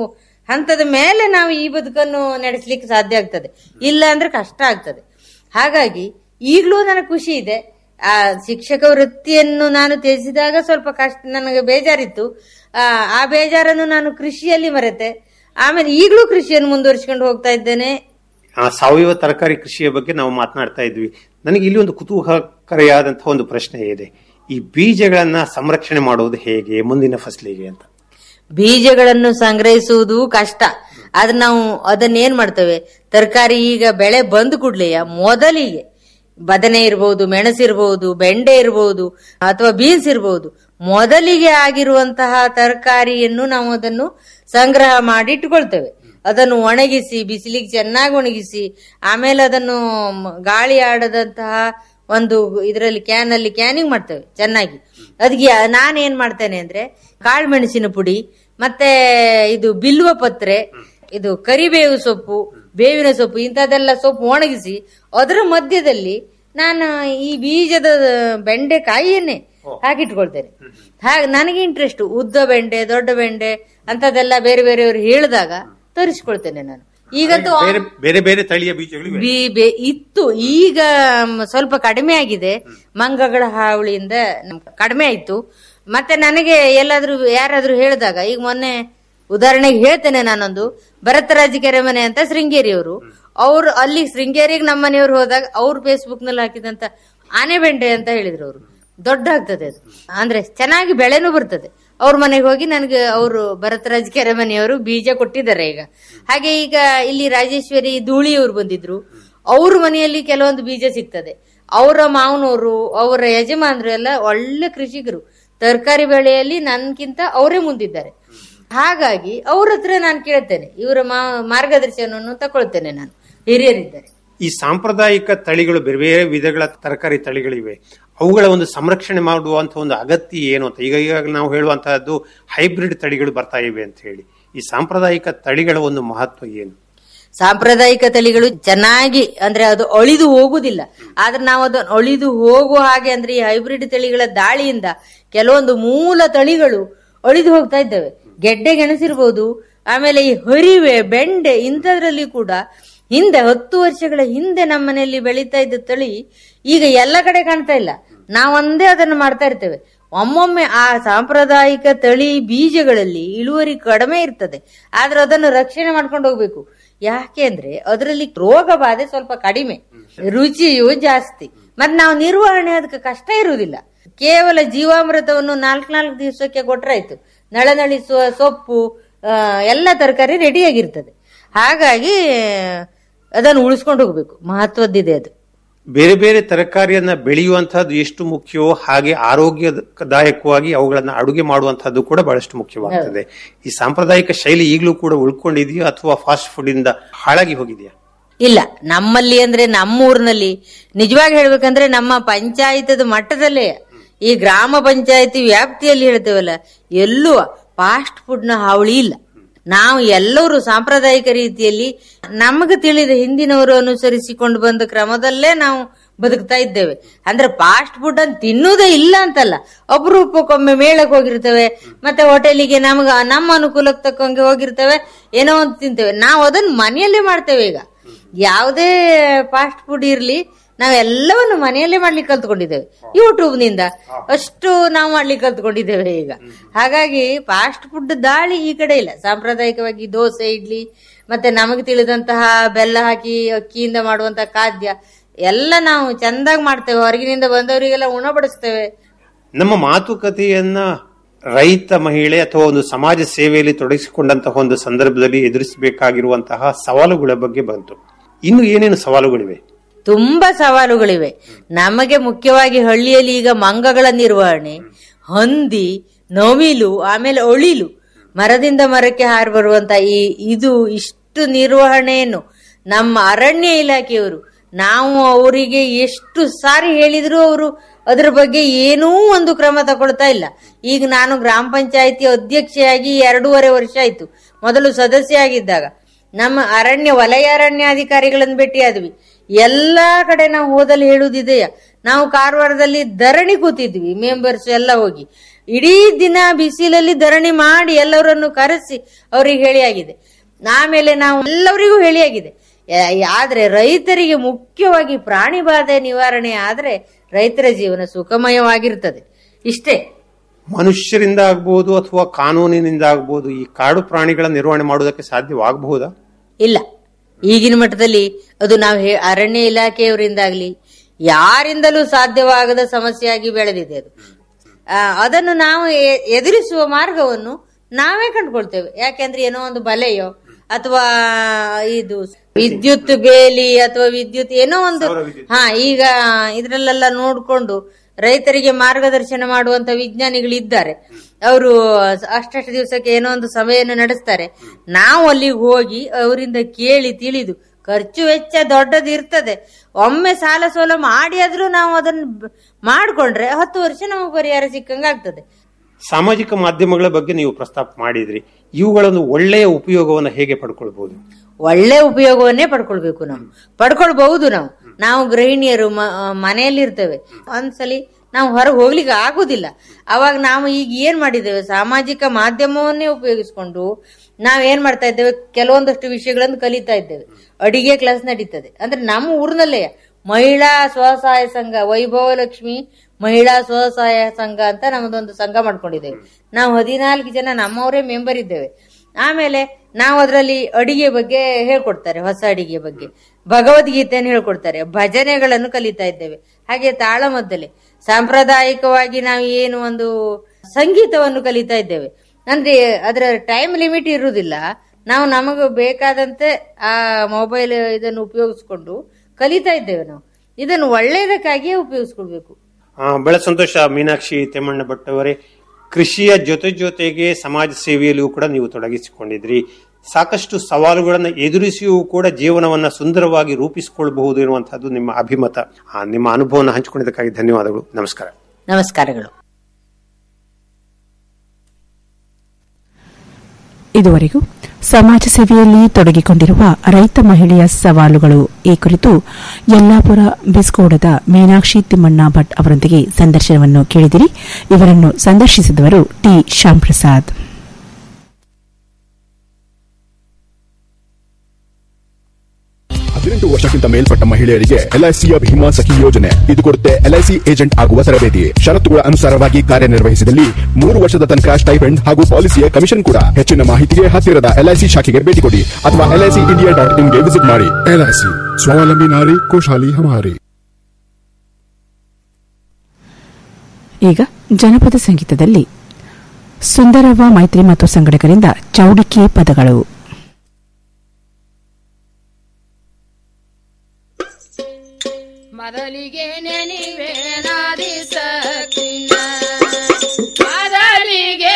ಹಂತದ ಮೇಲೆ ನಾವು ಈ ಬದುಕನ್ನು ನಡೆಸಲಿಕ್ಕೆ ಸಾಧ್ಯ ಆಗ್ತದೆ ಇಲ್ಲ ಅಂದ್ರೆ ಕಷ್ಟ ಆಗ್ತದೆ ಹಾಗಾಗಿ ಈಗಲೂ ನನಗೆ ಖುಷಿ ಇದೆ ಆ ಶಿಕ್ಷಕ ವೃತ್ತಿಯನ್ನು ನಾನು ತ್ಯಜಿಸಿದಾಗ ಸ್ವಲ್ಪ ಕಷ್ಟ ನನಗೆ ಬೇಜಾರಿತ್ತು ಆ ಆ ಬೇಜಾರನ್ನು ನಾನು ಕೃಷಿಯಲ್ಲಿ ಮರೆತೆ ಆಮೇಲೆ ಈಗಲೂ ಕೃಷಿಯನ್ನು ಮುಂದುವರಿಸಿಕೊಂಡು ಹೋಗ್ತಾ ಇದ್ದೇನೆ ಆ ಸಾವಯವ ತರಕಾರಿ ಕೃಷಿಯ ಬಗ್ಗೆ ನಾವು ಮಾತನಾಡ್ತಾ ಇದ್ವಿ ನನಗೆ ಇಲ್ಲಿ ಒಂದು ಕುತೂಹಲಕಾರಿಯಾದಂತಹ ಒಂದು ಪ್ರಶ್ನೆ ಇದೆ ಈ ಬೀಜಗಳನ್ನ ಸಂರಕ್ಷಣೆ ಮಾಡುವುದು ಹೇಗೆ ಮುಂದಿನ ಫಸಲಿಗೆ ಅಂತ ಬೀಜಗಳನ್ನು ಸಂಗ್ರಹಿಸುವುದು ಕಷ್ಟ ಆದ್ರೆ ನಾವು ಅದನ್ನೇನ್ ಮಾಡ್ತೇವೆ ತರಕಾರಿ ಈಗ ಬೆಳೆ ಬಂದ ಕೂಡ್ಲೆಯ ಮೊದಲಿಗೆ ಬದನೆ ಇರಬಹುದು ಮೆಣಸಿರಬಹುದು ಬೆಂಡೆ ಇರಬಹುದು ಅಥವಾ ಬೀನ್ಸ್ ಇರಬಹುದು ಮೊದಲಿಗೆ ಆಗಿರುವಂತಹ ತರಕಾರಿಯನ್ನು ನಾವು ಅದನ್ನು ಸಂಗ್ರಹ ಮಾಡಿ ಇಟ್ಕೊಳ್ತೇವೆ ಅದನ್ನು ಒಣಗಿಸಿ ಬಿಸಿಲಿಗೆ ಚೆನ್ನಾಗಿ ಒಣಗಿಸಿ ಆಮೇಲೆ ಅದನ್ನು ಮ- ಗಾಳಿ ಆಡದಂತಹ ಒಂದು ಇದರಲ್ಲಿ ಕ್ಯಾನ್ ಅಲ್ಲಿ ಕ್ಯಾನಿಂಗ್ ಮಾಡ್ತೇವೆ ಚೆನ್ನಾಗಿ ಅದಕ್ಕೆ ನಾನೇನ್ ಮಾಡ್ತೇನೆ ಅಂದ್ರೆ ಕಾಳುಮೆಣಸಿನ ಪುಡಿ ಮತ್ತೆ ಇದು ಬಿಲ್ವ ಪತ್ರೆ ಇದು ಕರಿಬೇವು ಸೊಪ್ಪು ಬೇವಿನ ಸೊಪ್ಪು ಇಂಥದ್ದೆಲ್ಲ ಸೊಪ್ಪು ಒಣಗಿಸಿ ಅದರ ಮಧ್ಯದಲ್ಲಿ ನಾನು ಈ ಬೀಜದ ಬೆಂಡೆಕಾಯಿಯನ್ನೇ ಹಾಕಿಟ್ಕೊಳ್ತೇನೆ ಹಾಗೆ ನನಗೆ ಇಂಟ್ರೆಸ್ಟ್ ಉದ್ದ ಬೆಂಡೆ ದೊಡ್ಡ ಬೆಂಡೆ ಅಂತದೆಲ್ಲ ಬೇರೆ ಬೇರೆಯವರು ಹೇಳಿದಾಗ ತರಿಸ್ಕೊಳ್ತೇನೆ ನಾನು ಈಗಂತೂ ಬೇರೆ ಬೇರೆ ಬೇರೆ ತಳಿಯ ಬೀಜಗಳಿವೆ ಬಿ ಬೆ- ಇತ್ತು ಈಗ ಮ್, ಸ್ವಲ್ಪ ಕಡಿಮೆ ಆಗಿದೆ ಮಂಗಗಳ ಹಾವಳಿಯಿಂದ ನಮ್ಗ್ ಕಡಿಮೆ ಆಯ್ತು ಮತ್ತೆ ನನಗೆ ಎಲ್ಲಾದ್ರೂ ಯಾರಾದ್ರೂ ಹೇಳಿದಾಗ ಈಗ ಮೊನ್ನೆ ಉದಾಹರಣೆಗೆ ಹೇಳ್ತೇನೆ ನಾನೊಂದು ಭರತರಾಜ ಕೆರೆಮನೆ ಅಂತ ಶೃಂಗೇರಿಯವರು ಅವ್ರು ಅಲ್ಲಿ ಶೃಂಗೇರಿಗೆ ನಮ್ಮ ಮನೆಯವರು ಹೋದಾಗ ಅವ್ರು ಫೇಸ್ಬುಕ್ ನಲ್ಲಿ ಹಾಕಿದಂತ ಆನೆ ಬೆಂಡೆ ಅಂತ ಹೇಳಿದ್ರು ಅವರು ದೊಡ್ಡ ಆಗ್ತದೆ ಅದು ಅಂದ್ರೆ ಚೆನ್ನಾಗಿ ಬೆಳೆನೂ ಬರ್ತದೆ ಅವ್ರ ಮನೆಗೆ ಹೋಗಿ ನನಗೆ ಅವರು ಭರತರಾಜ್ ಕೆರೆಮನೆಯವರು ಬೀಜ ಕೊಟ್ಟಿದ್ದಾರೆ ಈಗ ಹಾಗೆ ಈಗ ಇಲ್ಲಿ ರಾಜೇಶ್ವರಿ ಧೂಳಿಯವರು ಬಂದಿದ್ರು ಅವ್ರ ಮನೆಯಲ್ಲಿ ಕೆಲವೊಂದು ಬೀಜ ಸಿಗ್ತದೆ ಅವರ ಮಾವನವರು ಅವರ ಯಜಮಾನರು ಎಲ್ಲ ಒಳ್ಳೆ ಕೃಷಿಕರು ತರಕಾರಿ ಬೆಳೆಯಲ್ಲಿ ನನ್ಕಿಂತ ಅವರೇ ಮುಂದಿದ್ದಾರೆ ಹಾಗಾಗಿ ಅವ್ರ ಹತ್ರ ನಾನು ಕೇಳ್ತೇನೆ ಇವರ ಮಾ- ಮಾರ್ಗದರ್ಶನವನ್ನು ತಗೊಳ್ತೇನೆ ನಾನು ಹಿರಿಯರಿದ್ದಾರೆ ಈ ಸಾಂಪ್ರದಾಯಿಕ ತಳಿಗಳು ಬೇರೆ ಬೇರೆ ವಿಧಗಳ ತರಕಾರಿ ತಳಿಗಳಿವೆ ಅವುಗಳ ಒಂದು ಸಂರಕ್ಷಣೆ ಮಾಡುವಂತಹ ಒಂದು ಅಗತ್ಯ ಏನು ಅಂತ ಈಗ ಈಗ ನಾವು ಹೇಳುವಂತಹದ್ದು ಹೈಬ್ರಿಡ್ ತಳಿಗಳು ಬರ್ತಾ ಇವೆ ಅಂತ ಹೇಳಿ ಈ ಸಾಂಪ್ರದಾಯಿಕ ತಳಿಗಳ ಒಂದು ಮಹತ್ವ ಏನು ಸಾಂಪ್ರದಾಯಿಕ ತಳಿಗಳು ಚೆನ್ನಾಗಿ ಅಂದ್ರೆ ಅದು ಅಳಿದು ಹೋಗುದಿಲ್ಲ ಆದ್ರೆ ನಾವು ಅದು ಅಳಿದು ಹೋಗುವ ಹಾಗೆ ಅಂದ್ರೆ ಈ ಹೈಬ್ರಿಡ್ ತಳಿಗಳ ದಾಳಿಯಿಂದ ಕೆಲವೊಂದು ಮೂಲ ತಳಿಗಳು ಅಳಿದು ಹೋಗ್ತಾ ಇದ್ದಾವೆ ಗೆಡ್ಡೆ ಗೆಣಸಿರ್ಬೋದು ಆಮೇಲೆ ಈ ಹರಿವೆ ಬೆಂಡೆ ಇಂಥದ್ರಲ್ಲಿ ಕೂಡ ಹಿಂದೆ ಹತ್ತು ವರ್ಷಗಳ ಹಿಂದೆ ನಮ್ಮ ಮನೆಯಲ್ಲಿ ಬೆಳೀತಾ ಇದ್ದ ತಳಿ ಈಗ ಎಲ್ಲ ಕಡೆ ಕಾಣ್ತಾ ಇಲ್ಲ ನಾವೊಂದೇ ಅದನ್ನು ಮಾಡ್ತಾ ಇರ್ತೇವೆ ಒಮ್ಮೊಮ್ಮೆ ಆ ಸಾಂಪ್ರದಾಯಿಕ ತಳಿ ಬೀಜಗಳಲ್ಲಿ ಇಳುವರಿ ಕಡಿಮೆ ಇರ್ತದೆ ಆದ್ರೆ ಅದನ್ನು ರಕ್ಷಣೆ ಮಾಡ್ಕೊಂಡು ಹೋಗ್ಬೇಕು ಯಾಕೆ ಅಂದ್ರೆ ಅದರಲ್ಲಿ ರೋಗ ಬಾಧೆ ಸ್ವಲ್ಪ ಕಡಿಮೆ ರುಚಿಯು ಜಾಸ್ತಿ ಮತ್ತೆ ನಾವು ನಿರ್ವಹಣೆ ಅದಕ್ಕೆ ಕಷ್ಟ ಇರುವುದಿಲ್ಲ ಕೇವಲ ಜೀವಾಮೃತವನ್ನು ನಾಲ್ಕು ನಾಲ್ಕು ದಿವಸಕ್ಕೆ ಕೊಟ್ರಾಯ್ತು ನಳನಳಿಸುವ ಸೊಪ್ಪು ಆ, ಎಲ್ಲ ತರಕಾರಿ ರೆಡಿಯಾಗಿರ್ತದೆ ಹಾಗಾಗಿ ಅದನ್ನು ಉಳಿಸ್ಕೊಂಡು ಹೋಗ್ಬೇಕು ಮಹತ್ವದ್ದಿದೆ ಅದು ಬೇರೆ ಬೇರೆ ತರಕಾರಿಯನ್ನ ಬೆಳೆಯುವಂತಹದ್ದು ಎಷ್ಟು ಮುಖ್ಯವೋ ಹಾಗೆ ಆರೋಗ್ಯದಾಯಕವಾಗಿ ಅವುಗಳನ್ನ ಅಡುಗೆ ಮಾಡುವಂತಹದ್ದು ಕೂಡ ಬಹಳಷ್ಟು ಮುಖ್ಯವಾಗ್ತದೆ ಈ ಸಾಂಪ್ರದಾಯಿಕ ಶೈಲಿ ಈಗಲೂ ಕೂಡ ಉಳ್ಕೊಂಡಿದೆಯಾ ಅಥವಾ ಫಾಸ್ಟ್ ಫುಡ್ ಇಂದ ಹಾಳಾಗಿ ಹೋಗಿದೆಯಾ ಇಲ್ಲ ನಮ್ಮಲ್ಲಿ ಅಂದ್ರೆ ನಮ್ಮ ಊರಿನಲ್ಲಿ ನಿಜವಾಗಿ ಹೇಳ್ಬೇಕಂದ್ರೆ ನಮ್ಮ ಪಂಚಾಯತದ ಮಟ್ಟದಲ್ಲೇ ಈ ಗ್ರಾಮ ಪಂಚಾಯತಿ ವ್ಯಾಪ್ತಿಯಲ್ಲಿ ಹೇಳ್ತೇವಲ್ಲ ಎಲ್ಲೂ ಫಾಸ್ಟ್ ಫುಡ್ ನ ಹಾವಳಿ ಇಲ್ಲ ನಾವು ಎಲ್ಲರೂ ಸಾಂಪ್ರದಾಯಿಕ ರೀತಿಯಲ್ಲಿ ನಮಗೆ ತಿಳಿದ ಹಿಂದಿನವರು ಅನುಸರಿಸಿಕೊಂಡು ಬಂದ ಕ್ರಮದಲ್ಲೇ ನಾವು ಬದುಕ್ತಾ ಇದ್ದೇವೆ ಅಂದ್ರೆ ಫಾಸ್ಟ್ ಫುಡ್ ಅಂತ ತಿನ್ನುವುದೇ ಇಲ್ಲ ಅಂತಲ್ಲ ಅಪರೂಪಕ್ಕೊಮ್ಮೆ ಮೇಳಕ್ಕೆ ಹೋಗಿರ್ತೇವೆ ಮತ್ತೆ ಹೋಟೆಲಿಗೆ ನಮಗ ನಮ್ಮ ಅನುಕೂಲಕ್ಕೆ ತಕ್ಕಂಗೆ ಹೋಗಿರ್ತೇವೆ ಏನೋ ಒಂದು ತಿಂತೇವೆ ನಾವು ಅದನ್ನ ಮನೆಯಲ್ಲೇ ಮಾಡ್ತೇವೆ ಈಗ ಯಾವುದೇ ಫಾಸ್ಟ್ ಫುಡ್ ಇರ್ಲಿ ನಾವು ಎಲ್ಲವನ್ನು ಮನೆಯಲ್ಲೇ ಮಾಡ್ಲಿಕ್ಕೆ ಕಲ್ತ್ಕೊಂಡಿದ್ದೇವೆ ಯೂಟ್ಯೂಬ್ ನಿಂದ ಅಷ್ಟು ನಾವು ಮಾಡ್ಲಿಕ್ಕೆ ಕಲ್ತ್ಕೊಂಡಿದ್ದೇವೆ ಈಗ ಹಾಗಾಗಿ ಫಾಸ್ಟ್ ಫುಡ್ ದಾಳಿ ಈ ಕಡೆ ಇಲ್ಲ ಸಾಂಪ್ರದಾಯಿಕವಾಗಿ ದೋಸೆ ಇಡ್ಲಿ ಮತ್ತೆ ನಮಗೆ ತಿಳಿದಂತಹ ಬೆಲ್ಲ ಹಾಕಿ ಅಕ್ಕಿಯಿಂದ ಮಾಡುವಂತಹ ಖಾದ್ಯ ಎಲ್ಲ ನಾವು ಚಂದಾಗಿ ಮಾಡ್ತೇವೆ ಹೊರಗಿನಿಂದ ಬಂದವರಿಗೆಲ್ಲ ಉಣಬಡಿಸ್ತೇವೆ ನಮ್ಮ ಮಾತುಕತೆಯನ್ನ ರೈತ ಮಹಿಳೆ ಅಥವಾ ಒಂದು ಸಮಾಜ ಸೇವೆಯಲ್ಲಿ ತೊಡಗಿಸಿಕೊಂಡಂತಹ ಒಂದು ಸಂದರ್ಭದಲ್ಲಿ ಎದುರಿಸಬೇಕಾಗಿರುವಂತಹ ಸವಾಲುಗಳ ಬಗ್ಗೆ ಬಂತು ಇನ್ನು ಏನೇನು ಸವಾಲುಗಳಿವೆ ತುಂಬಾ ಸವಾಲುಗಳಿವೆ ನಮಗೆ ಮುಖ್ಯವಾಗಿ ಹಳ್ಳಿಯಲ್ಲಿ ಈಗ ಮಂಗಗಳ ನಿರ್ವಹಣೆ ಹಂದಿ ನವಿಲು ಆಮೇಲೆ ಒಳಿಲು ಮರದಿಂದ ಮರಕ್ಕೆ ಹಾರಿ ಬರುವಂತ ಈ ಇದು ಇಷ್ಟು ನಿರ್ವಹಣೆಯನ್ನು ನಮ್ಮ ಅರಣ್ಯ ಇಲಾಖೆಯವರು ನಾವು ಅವರಿಗೆ ಎಷ್ಟು ಸಾರಿ ಹೇಳಿದ್ರು ಅವರು ಅದ್ರ ಬಗ್ಗೆ ಏನೂ ಒಂದು ಕ್ರಮ ತಗೊಳ್ತಾ ಇಲ್ಲ ಈಗ ನಾನು ಗ್ರಾಮ ಪಂಚಾಯತಿ ಅಧ್ಯಕ್ಷೆಯಾಗಿ ಎರಡೂವರೆ ವರ್ಷ ಆಯ್ತು ಮೊದಲು ಸದಸ್ಯ ಆಗಿದ್ದಾಗ ನಮ್ಮ ಅರಣ್ಯ ವಲಯ ಅರಣ್ಯಾಧಿಕಾರಿಗಳನ್ನು ಭೇಟಿಯಾದ್ವಿ ಎಲ್ಲಾ ಕಡೆ ನಾವು ಹೋದಲ್ಲಿ ಹೇಳುವುದಿದೆಯಾ ನಾವು ಕಾರವಾರದಲ್ಲಿ ಧರಣಿ ಕೂತಿದ್ವಿ ಮೆಂಬರ್ಸ್ ಎಲ್ಲ ಹೋಗಿ ಇಡೀ ದಿನ ಬಿಸಿಲಲ್ಲಿ ಧರಣಿ ಮಾಡಿ ಎಲ್ಲರನ್ನು ಕರೆಸಿ ಅವ್ರಿಗೆ ಹೇಳಿಯಾಗಿದೆ ಆಮೇಲೆ ನಾವು ಎಲ್ಲರಿಗೂ ಹೇಳಿಯಾಗಿದೆ ಯಾ- ಆದ್ರೆ ರೈತರಿಗೆ ಮುಖ್ಯವಾಗಿ ಪ್ರಾಣಿ ಬಾಧೆ ನಿವಾರಣೆ ಆದ್ರೆ ರೈತರ ಜೀವನ ಸುಖಮಯವಾಗಿರ್ತದೆ ಇಷ್ಟೇ ಮನುಷ್ಯರಿಂದ ಆಗ್ಬಹುದು ಅಥವಾ ಕಾನೂನಿನಿಂದ ಆಗ್ಬಹುದು ಈ ಕಾಡು ಪ್ರಾಣಿಗಳ ನಿರ್ವಹಣೆ ಮಾಡುವುದಕ್ಕೆ ಸಾಧ್ಯವಾಗಬಹುದಾ ಇಲ್ಲ ಈಗಿನ ಮಟ್ಟದಲ್ಲಿ ಅದು ನಾವು ಹೇ- ಅರಣ್ಯ ಇಲಾಖೆಯವರಿಂದಾಗ್ಲಿ ಯಾರಿಂದಲೂ ಸಾಧ್ಯವಾಗದ ಸಮಸ್ಯೆಯಾಗಿ ಬೆಳೆದಿದೆ ಅದು ಆ, ಅದನ್ನು ನಾವು ಎ- ಎದುರಿಸುವ ಮಾರ್ಗವನ್ನು ನಾವೇ ಕಂಡುಕೊಳ್ತೇವೆ ಯಾಕೆಂದ್ರೆ ಏನೋ ಒಂದು ಬಲೆಯೋ ಅಥವಾ ಇದು ವಿದ್ಯುತ್ ಬೇಲಿ ಅಥವಾ ವಿದ್ಯುತ್ ಏನೋ ಒಂದು ಹಾ ಈಗ ಇದ್ರಲ್ಲೆಲ್ಲ ನೋಡ್ಕೊಂಡು ರೈತರಿಗೆ ಮಾರ್ಗದರ್ಶನ ಮಾಡುವಂತ ವಿಜ್ಞಾನಿಗಳು ಇದ್ದಾರೆ ಅವರು ಅಷ್ಟಷ್ಟು ದಿವಸಕ್ಕೆ ಏನೋ ಒಂದು ಸಭೆಯನ್ನು ನಡೆಸ್ತಾರೆ ನಾವು ಅಲ್ಲಿಗೆ ಹೋಗಿ ಅವರಿಂದ ಕೇಳಿ ತಿಳಿದು ಖರ್ಚು ವೆಚ್ಚ ದೊಡ್ಡದು ಇರ್ತದೆ ಒಮ್ಮೆ ಸಾಲ ಸೋಲ ಮಾಡಿ ಆದ್ರೂ ನಾವು ಅದನ್ನ ಬ- ಮಾಡ್ಕೊಂಡ್ರೆ ಹತ್ತು ವರ್ಷ ನಮಗೆ ಪರಿಹಾರ ಸಿಕ್ಕಂಗ ಆಗ್ತದೆ ಸಾಮಾಜಿಕ ಮಾಧ್ಯಮಗಳ ಬಗ್ಗೆ ನೀವು ಪ್ರಸ್ತಾಪ ಮಾಡಿದ್ರಿ ಇವುಗಳನ್ನು ಒಳ್ಳೆಯ ಉಪಯೋಗವನ್ನು ಹೇಗೆ ಪಡ್ಕೊಳ್ಬಹುದು ಒಳ್ಳೆ ಉಪಯೋಗವನ್ನೇ ಪಡ್ಕೊಳ್ಬೇಕು ನಾವು ಪಡ್ಕೊಳ್ಬಹುದು ನಾವು ನಾವು ಗೃಹಿಣಿಯರು ಮ- ಮನೆಯಲ್ಲಿ ಇರ್ತೇವೆ ಒಂದ್ಸಲಿ ನಾವು ಹೊರಗೆ ಹೋಗ್ಲಿಕ್ಕೆ ಆಗುದಿಲ್ಲ ಅವಾಗ ನಾವು ಈಗ ಏನ್ ಮಾಡಿದ್ದೇವೆ ಸಾಮಾಜಿಕ ಮಾಧ್ಯಮವನ್ನೇ ಉಪಯೋಗಿಸ್ಕೊಂಡು ನಾವ್ ಏನ್ ಮಾಡ್ತಾ ಇದ್ದೇವೆ ಕೆಲವೊಂದಷ್ಟು ವಿಷಯಗಳನ್ನು ಕಲಿತಾ ಇದ್ದೇವೆ ಅಡಿಗೆ ಕ್ಲಾಸ್ ನಡೀತದೆ ಅಂದ್ರೆ ನಮ್ಮ ಊರಿನಲ್ಲೇ ಮಹಿಳಾ ಸ್ವಸಹಾಯ ಸಂಘ ವೈಭವ ಲಕ್ಷ್ಮಿ ಮಹಿಳಾ ಸ್ವಸಹಾಯ ಸಂಘ ಅಂತ ನಮ್ಮದೊಂದು ಸಂಘ ಮಾಡ್ಕೊಂಡಿದ್ದೇವೆ ನಾವು ಹದಿನಾಲ್ಕು ಜನ ನಮ್ಮವರೇ ಮೆಂಬರ್ ಇದ್ದೇವೆ ಆಮೇಲೆ ನಾವು ಅದರಲ್ಲಿ ಅಡಿಗೆ ಬಗ್ಗೆ ಹೇಳ್ಕೊಡ್ತಾರೆ ಹೊಸ ಅಡಿಗೆ ಬಗ್ಗೆ ಭಗವದ್ಗೀತೆಯನ್ನು ಹೇಳ್ಕೊಡ್ತಾರೆ ಭಜನೆಗಳನ್ನು ಕಲಿತಾ ಇದ್ದೇವೆ ಹಾಗೆ ತಾಳಮದ್ದಲೆ ಸಾಂಪ್ರದಾಯಿಕವಾಗಿ ನಾವು ಏನು ಒಂದು ಸಂಗೀತವನ್ನು ಕಲಿತಾ ಇದ್ದೇವೆ ಅಂದ್ರೆ ಅದರ ಟೈಮ್ ಲಿಮಿಟ್ ಇರುವುದಿಲ್ಲ ನಾವು ನಮಗೆ ಬೇಕಾದಂತೆ ಆ ಮೊಬೈಲ್ ಇದನ್ನು ಉಪಯೋಗಿಸ್ಕೊಂಡು ಕಲಿತಾ ಇದ್ದೇವೆ ನಾವು ಇದನ್ನು ಒಳ್ಳೆಯದಕ್ಕಾಗಿಯೇ ಉಪಯೋಗಿಸ್ಕೊಳ್ಬೇಕು ಆ, ಬಹಳ ಸಂತೋಷ ಮೀನಾಕ್ಷಿ ತೆಮ್ಮಣ್ಣ ಭಟ್ ಅವರೇ ಕೃಷಿಯ ಜೊತೆ ಜೊತೆಗೆ ಸಮಾಜ ಸೇವೆಯಲ್ಲಿಯೂ ಕೂಡ ನೀವು ತೊಡಗಿಸಿಕೊಂಡಿದ್ರಿ ಸಾಕಷ್ಟು ಸವಾಲುಗಳನ್ನು ಎದುರಿಸಿಯೂ ಕೂಡ ಜೀವನವನ್ನ ಸುಂದರವಾಗಿ ರೂಪಿಸಿಕೊಳ್ಳಬಹುದು ಎನ್ನುವಂತಹದ್ದು ನಿಮ್ಮ ಅಭಿಮತ ಆ, ನಿಮ್ಮ ಅನುಭವವನ್ನು ಹಂಚಿಕೊಂಡಿದ್ದಕ್ಕಾಗಿ ಧನ್ಯವಾದಗಳು ನಮಸ್ಕಾರ ನಮಸ್ಕಾರಗಳು ಇದುವರೆಗೂ ಸಮಾಜ ಸೇವೆಯಲ್ಲಿ ತೊಡಗಿಕೊಂಡಿರುವ ರೈತ ಮಹಿಳೆಯ ಸವಾಲುಗಳು ಈ ಕುರಿತು ಯಲ್ಲಾಪುರ ಬಿಸ್ಕೋಡದ ಮೀನಾಕ್ಷಿ ತಿಮ್ಮಣ್ಣ ಭಟ್ ಅವರೊಂದಿಗೆ ಸಂದರ್ಶನವನ್ನು ಕೇಳಿದಿರಿ ಇವರನ್ನು ಸಂದರ್ಶಿಸಿದವರು ಟಿ ಶ್ಯಾಂಪ್ರಸಾದ್ ಹದಿನೆಂಟು ವರ್ಷಕ್ಕಿಂತ ಮೇಲ್ಪಟ್ಟ ಮಹಿಳೆಯರಿಗೆ ಎಲ್ಐಸಿಯ ಭೀಮಾ ಸಖಿ ಯೋಜನೆ ಇದು ಕೊಡುತ್ತೆ ಎಲ್ಐಸಿ ಏಜೆಂಟ್ ಆಗುವ ತರಬೇತಿ ಷರತ್ತುಗಳ ಅನುಸಾರವಾಗಿ ಕಾರ್ಯನಿರ್ವಹಿಸಿದಲ್ಲಿ ಮೂರು ವರ್ಷದ ತನಕ ಸ್ಟೈಫೆಂಡ್ ಹಾಗೂ ಪಾಲಿಸಿಯ ಕಮಿಷನ್ ಕೂಡ ಹೆಚ್ಚಿನ ಮಾಹಿತಿಗೆ ಹತ್ತಿರದ ಎಲ್ಐಸಿ ಶಾಖೆಗೆ ಭೇಟಿ ಕೊಡಿ ಅಥವಾ ಎಲ್ಐಸಿ ಇಂಡಿಯಾ ಡಾಟ್ ಇನ್ಗೆ ವಿಸಿಟ್ ಮಾಡಿ एलआईसी स्वावलंबी नारी खुशहाली हमारी ಈಗ ಜನಪದ ಸಂಗೀತದಲ್ಲಿ ಸುಂದರವ್ವ ಮೈತ್ರಿ ಮತ್ತು ಸಂಘಟಕರಿಂದ ಚೌಡಿಕೆ ಪದಗಳು ಮೊದಲಿಗೆ ನೆನಿವೇನಾದಿ ಸಕಿನ ಮೊದಲಿಗೆ